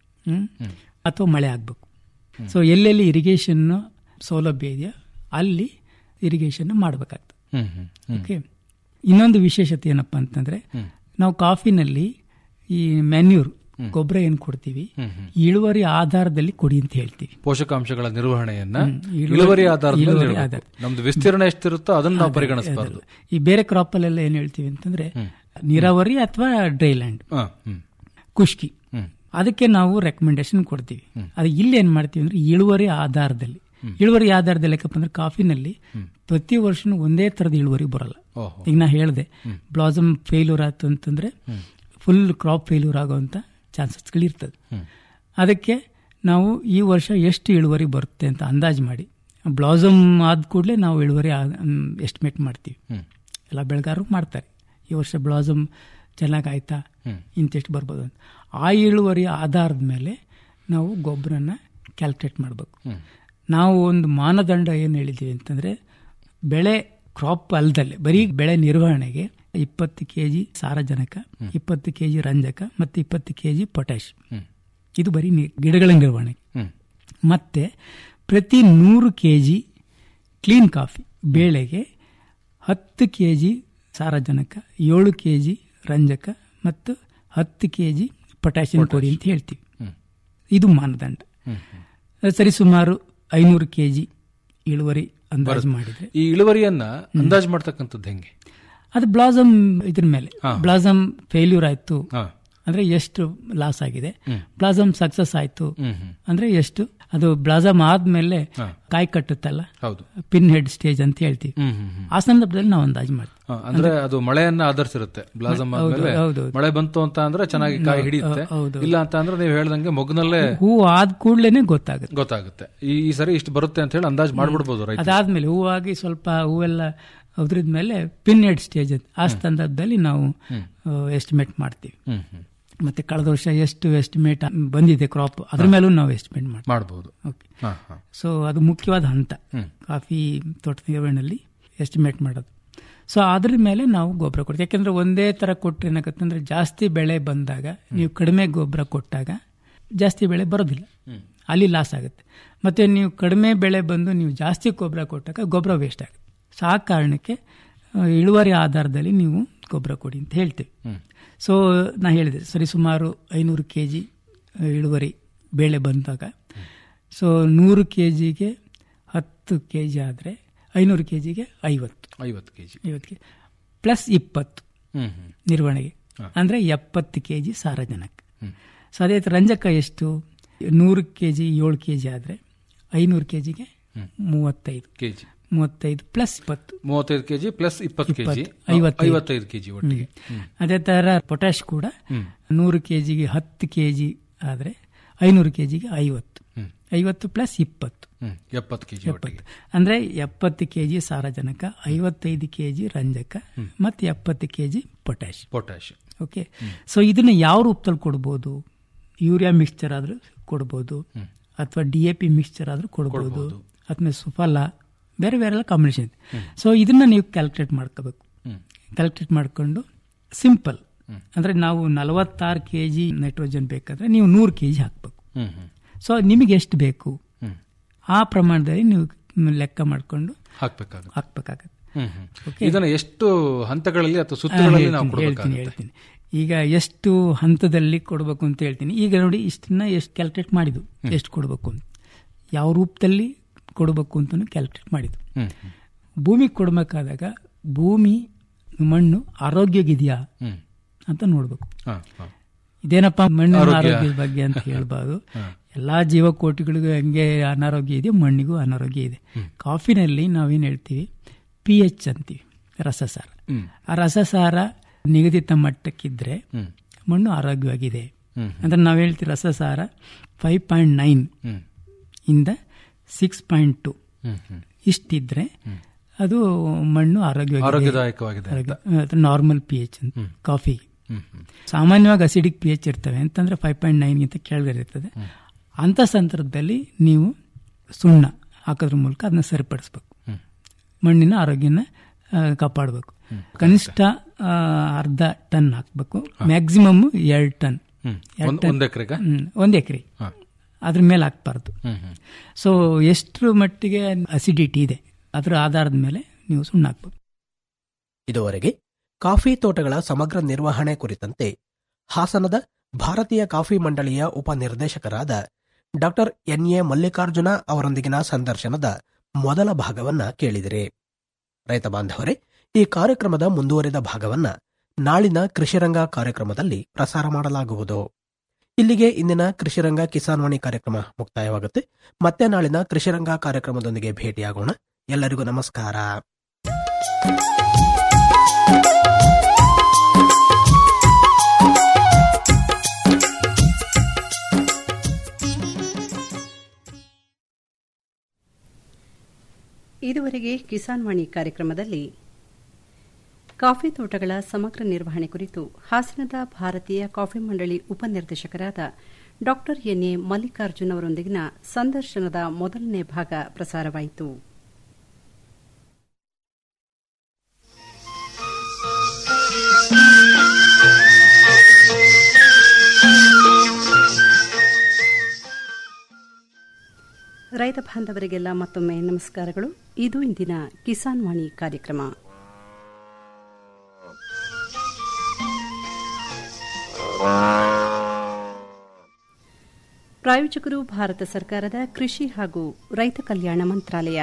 ಅಥವಾ ಮಳೆ ಆಗಬೇಕು ಸೊ ಎಲ್ಲೆಲ್ಲಿ ಇರಿಗೇಷನ್ ಸೌಲಭ್ಯ ಇದೆಯೋ ಅಲ್ಲಿ ಇರಿಗೇಷನ್ ಮಾಡಬೇಕಾಗ್ತದೆ ಹ್ಮ್ ಹ್ಮ್ ಹ್ಮ್. ಓಕೆ ಇನ್ನೊಂದು ವಿಶೇಷತೆ ಏನಪ್ಪಾ ಅಂತಂದ್ರೆ ನಾವು ಕಾಫಿನಲ್ಲಿ ಈ ಮ್ಯಾನ್ಯೂರ್ ಗೊಬ್ಬರ ಏನು ಕೊಡ್ತೀವಿ ಇಳುವರಿ ಆಧಾರದಲ್ಲಿ ಕೊಡಿ ಅಂತ ಹೇಳ್ತೀವಿ ಪೋಷಕಾಂಶಗಳ ನಿರ್ವಹಣೆಯನ್ನ ಹ್ಮ್. ಇಳುವರಿ- ಇಳುವರಿ ಆಧಾರದ ಮೇಲೆ ಇಳುವರಿ ನೀಡಬೇಕು. ಆಧಾರ. ನಮ್ದು ವಿಸ್ತೀರ್ಣ ಎಷ್ಟಿರುತ್ತೋ ಅದನ್ನ ನಾವು ಅದೇ, ಪರಿಗಣಿಸಬಾರದು ಅದೇ. ಈ ಬೇರೆ ಕ್ರಾಪ್ ಅಲ್ಲೆಲ್ಲ ಏನ್ ಹೇಳ್ತೀವಿ ಅಂತಂದ್ರೆ ನೀರಾವರಿ ಅಥವಾ ಡ್ರೈ ಲ್ಯಾಂಡ್ ಹಾ, ಹ್ಮ್. ಖುಷ್ಕಿ ಹ್ಮ್. ಅದಕ್ಕೆ ನಾವು ರೆಕಮೆಂಡೇಶನ್ ಕೊಡ್ತೀವಿ ಅದು ಇಲ್ಲಿ ಏನ್ ಮಾಡ್ತೀವಿ ಅಂದ್ರೆ ಇಳುವರಿ ಆಧಾರದಲ್ಲಿ ಇಳುವರಿ ಆಧಾರದಲ್ಲಿ ಯಾಕಪ್ಪ ಅಂದ್ರೆ ಕಾಫಿನಲ್ಲಿ ಪ್ರತಿ ವರ್ಷನೂ ಒಂದೇ ತರದ ಇಳುವರಿ ಬರಲ್ಲ ಓಹೋ. ಈಗ ನಾ ಹೇಳಿದೆ ಬ್ಲಾಸಮ್ ಫೇಲ್ಯೂರ್ ಆಯ್ತು ಅಂತಂದ್ರೆ ಫುಲ್ ಕ್ರಾಪ್ ಫೇಲ್ಯೂರ್ ಆಗುವಂತ ಚಾನ್ಸಸ್ಗಳು ಇರ್ತದೆ ಅದಕ್ಕೆ ನಾವು ಈ ವರ್ಷ ಎಷ್ಟು ಇಳುವರಿ ಬರುತ್ತೆ ಅಂತ ಅಂದಾಜು ಮಾಡಿ ಬ್ಲಾಸಮ್ ಆದ ಕೂಡಲೇ ನಾವು ಇಳುವರಿ ಎಸ್ಟಿಮೇಟ್ ಮಾಡ್ತೀವಿ ಎಲ್ಲ ಬೆಳೆಗಾರರು ಮಾಡ್ತಾರೆ ಈ ವರ್ಷ ಬ್ಲಾಸಮ್ ಚೆನ್ನಾಗಿ ಆಯ್ತಾ ಇಂತೆಷ್ಟು ಬರ್ಬೋದು ಅಂತ ಆ ಇಳುವರಿ ಆಧಾರದ ಮೇಲೆ ನಾವು ಗೊಬ್ಬರನ ಕ್ಯಾಲ್ಕುಲೇಟ್ ಮಾಡಬೇಕು ನಾವು ಒಂದು ಮಾನದಂಡ ಏನು ಹೇಳಿದ್ದೀವಿ ಅಂತಂದ್ರೆ ಬೆಳೆ ಕ್ರಾಪ್ ಅಲ್ದಲೆ ಬರೀ ಬೆಳೆ ನಿರ್ವಹಣೆಗೆ ಇಪ್ಪತ್ತು ಕೆ ಜಿ ಸಾರಜನಕ ಇಪ್ಪತ್ತು ಕೆ ಜಿ ರಂಜಕ ಮತ್ತು ಇಪ್ಪತ್ತು ಕೆ ಜಿ ಪೊಟ್ಯಾಶ್ ಇದು ಬರೀ ನೀ- ಗಿಡಗಳ ನಿರ್ವಹಣೆ ಮತ್ತೆ ಪ್ರತಿ ನೂರು ಕೆ ಜಿ ಕ್ಲೀನ್ ಕಾಫಿ ಬೇಳೆಗೆ ಹತ್ತು ಕೆ ಜಿ ಸಾರಜನಕ ಏಳು ಕೆ ಜಿ ರಂಜಕ ಮತ್ತು ಹತ್ತು ಕೆ ಜಿ ಪೊಟ್ಯಾಷಿಯಂ ಕೊಡಿ ಅಂತ ಹೇಳ್ತೀವಿ ಇದು ಮಾನದಂಡ ಸರಿ ಸುಮಾರು ಐನೂರು ಕೆ ಜಿ ಇಳುವರಿ ಅಂದಾಜು ಮಾಡಿದ್ರೆ ಈ ಇಳುವರಿಯನ್ನ ಅಂದಾಜು ಮಾಡ್ತಕ್ಕಂಥದ್ದು ಹೆಂಗೆ ಅದು ಬ್ಲಾಸಮ್ ಇದ್ರ ಮೇಲೆ ಬ್ಲಾಸಮ್ ಫೇಲ್ಯೂರ್ ಆಯ್ತು ಅಂದ್ರೆ ಎಷ್ಟು ಲಾಸ್ ಆಗಿದೆ ಬ್ಲಾಸಮ್ ಸಕ್ಸಸ್ ಆಯ್ತು ಅಂದ್ರೆ ಎಷ್ಟು ಅದು ಬ್ಲಾಸಮ್ ಆದ್ಮೇಲೆ ಕಾಯಿ ಕಟ್ಟುತ್ತಲ್ಲ ಹೌದು ಪಿನ್ ಹೆಡ್ ಸ್ಟೇಜ್ ಅಂತ ಹೇಳ್ತೀವಿ ಹ್ಮ್, ಹ್ಮ್, ಹ್ಮ್. ಆ ಸಂದರ್ಭದಲ್ಲಿ ನಾವು ಅಂದಾಜು ಮಾಡ್ತೀವಿ ಹಾ, ಅಂದ್ರೆ ಅದು ಮಳೆಯನ್ನ ಆಧರಿಸಿರುತ್ತೆ ಬ್ಲಾಸಮ್ ಹೌದು, ಆದ್ಮೇಲೆ ಹೌದು, ಹೌದು. ಮಳೆ ಬಂತು ಅಂತ ಅಂದ್ರೆ ಚೆನ್ನಾಗಿ ಕಾಯಿ ಹೌದು, ಹೌದು, ಹಿಡಿಯುತ್ತೆ ಹೌದು. ಇಲ್ಲ ಅಂತ ಅಂದ್ರೆ ನೀವು ಹೇಳ್ದಂಗೆ ಮೊಗ್ನಲ್ಲೇ ಹೂ ಆದ ಕೂಡ್ಲೇನೆ ಗೊತ್ತಾಗುತ್ತೆ ಗೊತ್ತಾಗುತ್ತೆ ಈ ಈ ಸರಿ ಇಷ್ಟು ಬರುತ್ತೆ ಅಂತ ಹೇಳಿ ಅಂದಾಜು ಮಾಡ್ಬಿಡ್ಬೋದು ರೈತ ಅದಾದ್ಮೇಲೆ ಹೂವಾಗಿ ಸ್ವಲ್ಪ ಹೂವೆಲ್ಲ ಉದ್ರಿದ ಮೇಲೆ ಪಿನ್ ಹೆಡ್ ಸ್ಟೇಜ್ ಅಂತ ಆ ಸಂದರ್ಭದಲ್ಲಿ ನಾವು ಎಸ್ಟಿಮೇಟ್ ಮಾಡ್ತೀವಿ ಹ್ಮ್, ಹ್ಮ್. ಮತ್ತೆ ಕಳೆದ ವರ್ಷ ಎಷ್ಟು ಎಸ್ಟಿಮೇಟ್ ಬಂದಿದೆ ಕ್ರಾಪ್ ಅದ್ರ ಮೇಲೂ ನಾವು ಎಸ್ಟಿಮೇಟ್ ಮಾಡ್ತೀವಿ ಮಾಡಬಹುದು ಓಕೆ ಹಾ, ಹಾ. ಸೊ ಅದು ಮುಖ್ಯವಾದ ಹಂತ ಹ್ಮ್. ಕಾಫಿ ತೋಟ ನಿರ್ವಹಣೆಯಲ್ಲಿ ಎಸ್ಟಿಮೇಟ್ ಮಾಡೋದು ಸೊ ಅದ್ರ ಮೇಲೆ ನಾವು ಗೊಬ್ಬರ ಕೊಡ್ತೀವಿ ಯಾಕೆಂದ್ರೆ ಒಂದೇ ತರ ಕೊಟ್ಟರೆ ಏನಾಗುತ್ತೆ ಅಂದ್ರೆ ಜಾಸ್ತಿ ಬೆಳೆ ಬಂದಾಗ ನೀವು ಕಡಿಮೆ ಗೊಬ್ಬರ ಕೊಟ್ಟಾಗ ಜಾಸ್ತಿ ಬೆಳೆ ಬರೋದಿಲ್ಲ ಅಲ್ಲಿ ಲಾಸ್ ಆಗುತ್ತೆ ಮತ್ತೆ ನೀವು ಕಡಿಮೆ ಬೆಳೆ ಬಂದು ನೀವು ಜಾಸ್ತಿ ಗೊಬ್ಬರ ಕೊಟ್ಟಾಗ ಗೊಬ್ಬರ ವೇಸ್ಟ್ ಆಗುತ್ತೆ ಸೊ ಆ ಕಾರಣಕ್ಕೆ ಆ, ಇಳುವರಿ ಆಧಾರದಲ್ಲಿ ನೀವು ಗೊಬ್ಬರ ಕೊಡಿ ಅಂತ ಹೇಳ್ತೀವಿ ಸೊ ನಾ ಹೇಳಿದೆ ಸರಿ ಸುಮಾರು ಐನೂರು ಕೆ ಜಿ ಇಳುವರಿ ಬೇಳೆ ಬಂದಾಗ ಸೊ ನೂರು ಕೆ ಜಿಗೆ ಹತ್ತು ಕೆ ಜಿ ಆದರೆ ಐನೂರು ಕೆ ಜಿಗೆ ಐವತ್ತು ಐವತ್ತು ಕೆಜಿ ಐವತ್ತು ಕೆ ಪ್ಲಸ್ ಇಪ್ಪತ್ತು ಹ್ಮ್, ಹ್ಮ್. ನಿರ್ವಹಣೆಗೆ ಅಂದರೆ ಎಪ್ಪತ್ತು ಕೆ ಜಿ ಸಾರಜನಕ ಸೊ ಅದೇ ರೀತಿ ರಂಜಕ ಎಷ್ಟು ನೂರು ಕೆ ಜಿ ಏಳು ಕೆ ಜಿ ಆದರೆ ಐನೂರು ಕೆ ಜಿಗೆ ಮೂವತ್ತೈದು ಕೆಜಿ ಮೂವತ್ತೈದು ಪ್ಲಸ್ ಇಪ್ಪತ್ತು ಮೂವತ್ತೈದು ಕೆಜಿ ಪ್ಲಸ್ ಇಪ್ಪತ್ತು ಕೆಜಿ ಇಪ್ಪತ್ತು, ಐವತ್ತೈದು. ಐವತ್ತೈದು ಕೆಜಿ ಒಟ್ಟಿಗೆ ಹ್ಮ್. ಅದೇ ತರ ಪೊಟ್ಯಾಶ್ ಕೂಡ ಹ್ಮ್. ನೂರು ಕೆಜಿಗೆ ಹತ್ತು ಕೆಜಿ ಆದ್ರೆ ಐನೂರು ಕೆಜಿಗೆ ಐವತ್ತು ಹ್ಮ್. ಐವತ್ತು ಪ್ಲಸ್ ಇಪ್ಪತ್ತು ಹ್ಮ್. ಎಪ್ಪತ್ತು ಕೆಜಿ ಒಟ್ಟಿಗೆ ಎಪ್ಪತ್ತು ಅಂದ್ರೆ ಎಪ್ಪತ್ತು ಕೆಜಿ ಸಾರಜನಕ ಐವತ್ತೈದು ಕೆಜಿ ರಂಜಕ ಮತ್ತೆ ಎಪ್ಪತ್ತು KG potash potash okay so ಇದನ್ನ ಯಾವ ರೂಪದಲ್ಲಿ ಕೊಡ್ಬೋದು ಯೂರಿಯಾ ಮಿಕ್ಸ್ಚರ್ ಆದ್ರೂ ಕೊಡ್ಬೋದು ಅಥವಾ ಡಿ ಎ ಪಿ ಮಿಕ್ಸ್ಚರ್ ಆದ್ರೂ ಕೊಡ್ಬೋದು ಅಥವಾ ಸುಫಲ ಬೇರೆ ಬೇರೆ ಎಲ್ಲ ಕಾಂಬಿನೇಷನ್ ಇದೆ ಸೊ ಇದನ್ನ ನೀವು ಕ್ಯಾಲ್ಕುಲೇಟ್ ಮಾಡ್ಕೋಬೇಕು ಕ್ಯಾಲ್ಕುಲೇಟ್ ಮಾಡ್ಕೊಂಡು ಸಿಂಪಲ್ ಅಂದ್ರೆ ನಾವು ನಲವತ್ತಾರು ಕೆ ಜಿ ನೈಟ್ರೋಜನ್ ಬೇಕಾದ್ರೆ ನೀವು ನೂರು ಕೆ ಜಿ ಹಾಕ್ಬೇಕು ಹ್ಮ್, ಹ್ಮ್. ಸೊ ನಿಮಗೆ ಎಷ್ಟು ಬೇಕು ಹ್ಮ್. ಆ ಪ್ರಮಾಣದಲ್ಲಿ ನೀವು ಲೆಕ್ಕ ಮಾಡ್ಕೊಂಡು ಹಾಕ್ಬೇಕಾಗುತ್ತೆ ಹಾಕ್ಬೇಕಾಗತ್ತೆ ಹ್ಮ್, ಹ್ಮ್. Okay. ಇದನ್ನ ಎಷ್ಟು ಹಂತಗಳಲ್ಲಿ ಅಥವಾ ಸುತ್ತುಗಳಲ್ಲಿ ನಾವು ಹೇಳ್ತೀನಿ, ಹೇಳ್ತೀನಿ ಕೊಡಬೇಕಾಗುತ್ತೆ ಹೇಳ್ತೀನಿ ಈಗ ಎಷ್ಟು ಹಂತದಲ್ಲಿ ಕೊಡಬೇಕು ಅಂತ ಹೇಳ್ತೀನಿ ಈಗ ನೋಡಿ ಇಷ್ಟನ್ನ ಎಷ್ಟು ಕ್ಯಾಲ್ಕುಲೇಟ್ ಮಾಡಿದ್ದು ಎಷ್ಟು ಕೊಡಬೇಕು ಅಂತ ಯಾವ ರೂಪದಲ್ಲಿ ಕೊಡಬೇಕು ಅಂತ ಕ್ಯಾಲ್ಕುಲೇಟ್ ಮಾಡಿದ್ದು ಹ್ಮ್. ಭೂಮಿಗೆ ಕೊಡಬೇಕಾದಾಗ ಭೂಮಿ ಮಣ್ಣು ಆರೋಗ್ಯಗಿದೆಯಾ ಹ್ಮ್. ಅಂತ ನೋಡ್ಬೇಕು ಹಾ, ಹಾ. ಇದೇನಪ್ಪ ಮಣ್ಣಿನ ಆರೋಗ್ಯ. ಆರೋಗ್ಯದ ಬಗ್ಗೆ ಅಂತ ಹೇಳ್ಬಾರ್ದು ಹಾ. ಎಲ್ಲಾ ಜೀವಕೋಟಿಗಳಿಗೂ ಹೆಂಗೆ ಅನಾರೋಗ್ಯ ಇದೆ ಮಣ್ಣಿಗೂ ಅನಾರೋಗ್ಯ ಇದೆ ಕಾಫಿನಲ್ಲಿ ನಾವೇನ್ ಹೇಳ್ತೀವಿ ಪಿ ಎಚ್ ಅಂತೀವಿ ರಸಸಾರ ಹ್ಮ್. ಆ ರಸಸಾರ ನಿಗದಿತ ಮಟ್ಟಕ್ಕಿದ್ರೆ ಹ್ಮ್. ಮಣ್ಣು ಆರೋಗ್ಯವಾಗಿದೆ ಹ್ಮ್. ಅಂದ್ರೆ ನಾವು ಹೇಳ್ತೀವಿ ರಸಸಾರ ಫೈವ್ ಪಾಯಿಂಟ್ ನೈನ್ ಹ್ಮ್. ಇಂದ ಸಿಕ್ಸ್ ಪಾಯಿಂಟ್ ಟು ಹ್ಮ್, ಹ್ಮ್. ಇಷ್ಟಿದ್ರೆ ಅದು ಮಣ್ಣು ಆರೋಗ್ಯವಾಗಿದೆ ಆರೋಗ್ಯದಾಯಕವಾಗಿದೆ ಅಂತ. ನಾರ್ಮಲ್ ಪಿ ಎಚ್ ಅಂತ ಕಾಫಿ ಹ್ಮ್, ಹ್ಮ್. ಸಾಮಾನ್ಯವಾಗಿ ಅಸಿಡಿಕ್ ಪಿ ಎಚ್ ಇರ್ತವೆ ಅಂತಂದ್ರೆ ಫೈವ್ ಪಾಯಿಂಟ್ ನೈನ್ಗಿಂತ ಕೆಳಗಡೆ ಇರ್ತದೆ ಅಂತ ಸಂದರ್ಭದಲ್ಲಿ ನೀವು ಸುಣ್ಣ ಹಾಕೋದ್ರ ಮೂಲಕ ಅದನ್ನ ಸರಿಪಡಿಸ್ಬೇಕು ಹ್ಮ್. ಮಣ್ಣಿನ ಆರೋಗ್ಯನ ಕಾಪಾಡಬೇಕು ಕನಿಷ್ಠ ಆ, ಅರ್ಧ ಟನ್ ಹಾಕ್ಬೇಕು ಮ್ಯಾಕ್ಸಿಮಮ್ ಎರಡು ಟನ್ ಹ್ಮ್. ಎರಡ್ ಒಂದ್- ಟನ್. ಒಂದ್ ಎಕ್ರೆಗಾ? ಹ್ಮ್, ಒಂದ್ ಎಕರೆ ಹಾ. ಅದ್ರ ಮೇಲೆ ಹಾಕ್ಬಾರ್ದು ಹ್ಮ್, ಹ್ಮ್. ಸೊ ಎಷ್ಟು ಮಟ್ಟಿಗೆ ಅಸಿಡಿಟಿ ಇದೆ ಅದರ ಆಧಾರದ ಮೇಲೆ ನೀವು ಸುಣ್ಣ ಹಾಕ್ಬೇಕು ಇದುವರೆಗೆ ಕಾಫಿ ತೋಟಗಳ ಸಮಗ್ರ ನಿರ್ವಹಣೆ ಕುರಿತಂತೆ ಹಾಸನದ ಭಾರತೀಯ ಕಾಫಿ ಮಂಡಳಿಯ ಉಪನಿರ್ದೇಶಕರಾದ ಡಾಕ್ಟರ್ ಎನ್ ಎ ಮಲ್ಲಿಕಾರ್ಜುನ ಅವರೊಂದಿಗಿನ ಸಂದರ್ಶನದ ಮೊದಲ ಭಾಗವನ್ನ ಕೇಳಿದಿರಿ ರೈತ ಬಾಂಧವರೇ ಈ ಕಾರ್ಯಕ್ರಮದ ಮುಂದುವರಿದ ಭಾಗವನ್ನ ನಾಳಿನ ಕೃಷಿರಂಗ ಕಾರ್ಯಕ್ರಮದಲ್ಲಿ ಪ್ರಸಾರ ಮಾಡಲಾಗುವುದು ಇಲ್ಲಿಗೆ ಇಂದಿನ ಕೃಷಿರಂಗ ಕಿಸಾನ್ವಾಣಿ ಕಾರ್ಯಕ್ರಮ ಮುಕ್ತಾಯವಾಗುತ್ತೆ ಮತ್ತೆ ನಾಳಿನ ಕೃಷಿರಂಗ ಕಾರ್ಯಕ್ರಮದೊಂದಿಗೆ ಭೇಟಿಯಾಗೋಣ ಎಲ್ಲರಿಗೂ ನಮಸ್ಕಾರ ಇದುವರೆಗೆ ಕಿಸಾನ್ ವಾಣಿ ಕಾರ್ಯಕ್ರಮದಲ್ಲಿ ಕಾಫಿ ತೋಟಗಳ ಸಮಗ್ರ ನಿರ್ವಹಣೆ ಕುರಿತು ಹಾಸನದ ಭಾರತೀಯ ಕಾಫಿ ಮಂಡಳಿ ಉಪನಿರ್ದೇಶಕರಾದ ಡಾಕ್ಟರ್ ಎನ್ ಎ ಮಲ್ಲಿಕಾರ್ಜುನ್ ಅವರೊಂದಿಗಿನ ಸಂದರ್ಶನದ ಮೊದಲನೇ ಭಾಗ ಪ್ರಸಾರವಾಯಿತು ರೈತ ಬಾಂಧವರಿಗೆಲ್ಲ ಮತ್ತೊಮ್ಮೆ ನಮಸ್ಕಾರಗಳು ಇದು ಇಂದಿನ ಕಿಸಾನ್ ವಾಣಿ ಕಾರ್ಯಕ್ರಮ ಪ್ರಾಯೋಜಕರು ಭಾರತ ಸರ್ಕಾರದ ಕೃಷಿ ಹಾಗೂ ರೈತ ಕಲ್ಯಾಣ ಮಂತ್ರಾಲಯ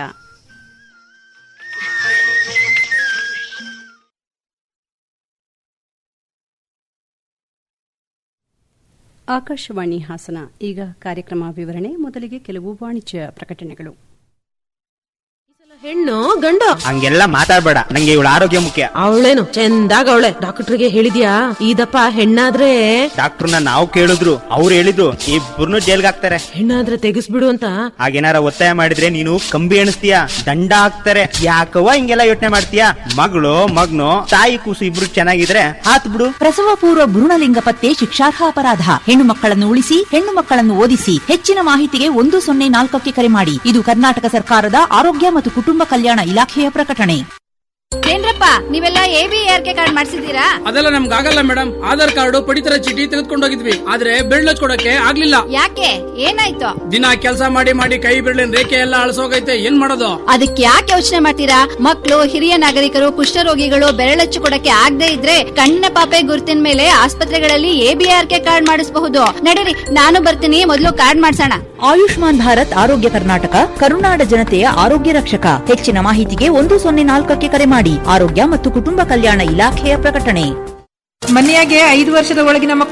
ಆಕಾಶವಾಣಿ ಹಾಸನ ಈಗ ಕಾರ್ಯಕ್ರಮ ವಿವರಣೆ ಮೊದಲಿಗೆ ಕೆಲವು ವಾಣಿಜ್ಯ ಪ್ರಕಟಣೆಗಳು ಹೆಣ್ಣು ಗಂಡು ಹಂಗೆಲ್ಲ ಮಾತಾಡ್ಬೇಡ ನಂಗೆ ಇವಳ ಆರೋಗ್ಯ ಮುಖ್ಯ ಅವಳೇನು ಚಂದಾಗ ಅವಳೆ ಡಾಕ್ಟರ್ಗೆ ಹೇಳಿದ್ಯಾ ಇದಪ್ಪ ಹೆಣ್ಣಾದ್ರೆ ಡಾಕ್ಟರ್ನ ನಾವು ಕೇಳಿದ್ರು ಅವ್ರು ಹೇಳಿದ್ರು ಇಬ್ಬರನ್ನು ಜೈಲ್ಗೆ ಹಾಕ್ತಾರೆ ಹೆಣ್ಣಾದ್ರೆ ತೆಗಿಸ್ಬಿಡು ಅಂತ ಹಾಗೇನಾರ ಒತ್ತಾಯ ಮಾಡಿದ್ರೆ ನೀನು ಕಂಬಿ ಎಣಿಸ್ತೀಯ ದಂಡ ಹಾಕ್ತಾರೆ ಯಾಕವ್ವ ಹಿಂಗೆಲ್ಲ ಯೋಚನೆ ಮಾಡ್ತೀಯ ಮಗಳು ಮಗ್ನು ತಾಯಿ ಕೂಸು ಇಬ್ರು ಚೆನ್ನಾಗಿದ್ರೆ ಹಾತ್ ಬಿಡು ಪ್ರಸವ ಪೂರ್ವ ಭ್ರೂಣಲಿಂಗ ಪತ್ತೆ ಶಿಕ್ಷಾರ್ಹ ಅಪರಾಧ ಹೆಣ್ಣು ಮಕ್ಕಳನ್ನು ಉಳಿಸಿ ಹೆಣ್ಣು ಮಕ್ಕಳನ್ನು ಓದಿಸಿ ಹೆಚ್ಚಿನ ಮಾಹಿತಿಗೆ ಒಂದು ಸೊನ್ನೆ ನಾಲ್ಕಕ್ಕೆ ಕರೆ ಮಾಡಿ ಇದು ಕರ್ನಾಟಕ ಸರ್ಕಾರದ ಆರೋಗ್ಯ ಮತ್ತು ಕುಟುಂಬ ಕಲ್ಯಾಣ ಇಲಾಖೆಯ ಪ್ರಕಟಣೆ ಏನ್ರಪ್ಪ ನೀವೆಲ್ಲ A B R K card ಮಾಡಿಸಿದೀರಾ ಅದೆಲ್ಲ ನಮ್ಗೆ ಆಗಲ್ಲ ಮೇಡಮ್ ಆಧಾರ್ ಕಾರ್ಡ್ ಪಡಿತರ ಚೀಟಿ ತೆಗೆದುಕೊಂಡೋಗಿದ್ವಿ ಆದ್ರೆ ಬೆರಳು ಕೊಡಕ್ಕೆ ಆಗ್ಲಿಲ್ಲ ಯಾಕೆ ಏನಾಯ್ತು ದಿನ ಕೆಲಸ ಮಾಡಿ ಮಾಡಿ ಕೈ ಬೆರಳಿನ ರೇಖೆ ಎಲ್ಲ ಅಳಸೋಗೈತೆ ಏನ್ ಮಾಡೋದು ಅದಕ್ಕೆ ಯಾಕೆ ಯೋಚನೆ ಮಾಡ್ತೀರಾ ಮಕ್ಕಳು ಹಿರಿಯ ನಾಗರಿಕರು ಕುಷ್ಠರೋಗಿಗಳು ಬೆರಳಚ್ಚು ಕೊಡಕ್ಕೆ ಆಗದೆ ಇದ್ರೆ ಕಣ್ಣಿನ ಪಾಪೆ ಗುರುತಿನ ಮೇಲೆ ಆಸ್ಪತ್ರೆಗಳಲ್ಲಿ ಎಬಿಆರ್ ಕೆ ಕಾರ್ಡ್ ಮಾಡಿಸಬಹುದು ನಡೀರಿ ನಾನು ಬರ್ತೀನಿ ಮೊದಲು ಕಾರ್ಡ್ ಮಾಡ್ಸೋಣ ಆಯುಷ್ಮಾನ್ ಭಾರತ್ ಆರೋಗ್ಯ ಕರ್ನಾಟಕ ಕರುನಾಡ ಜನತೆಯ ಆರೋಗ್ಯ ರಕ್ಷಕ ಹೆಚ್ಚಿನ ಮಾಹಿತಿಗೆ ಒಂದು ಸೊನ್ನೆ ನಾಲ್ಕಕ್ಕೆ ಕರೆ ಮಾಡಿ ಆರೋಗ್ಯ ಮತ್ತು ಕುಟುಂಬ ಕಲ್ಯಾಣ ಇಲಾಖೆಯ ಪ್ರಕಟಣೆ ಮನೆಯಾಗೆ ಐದು ವರ್ಷದ ಒಳಗಿನ ಮಕ್ಕಳು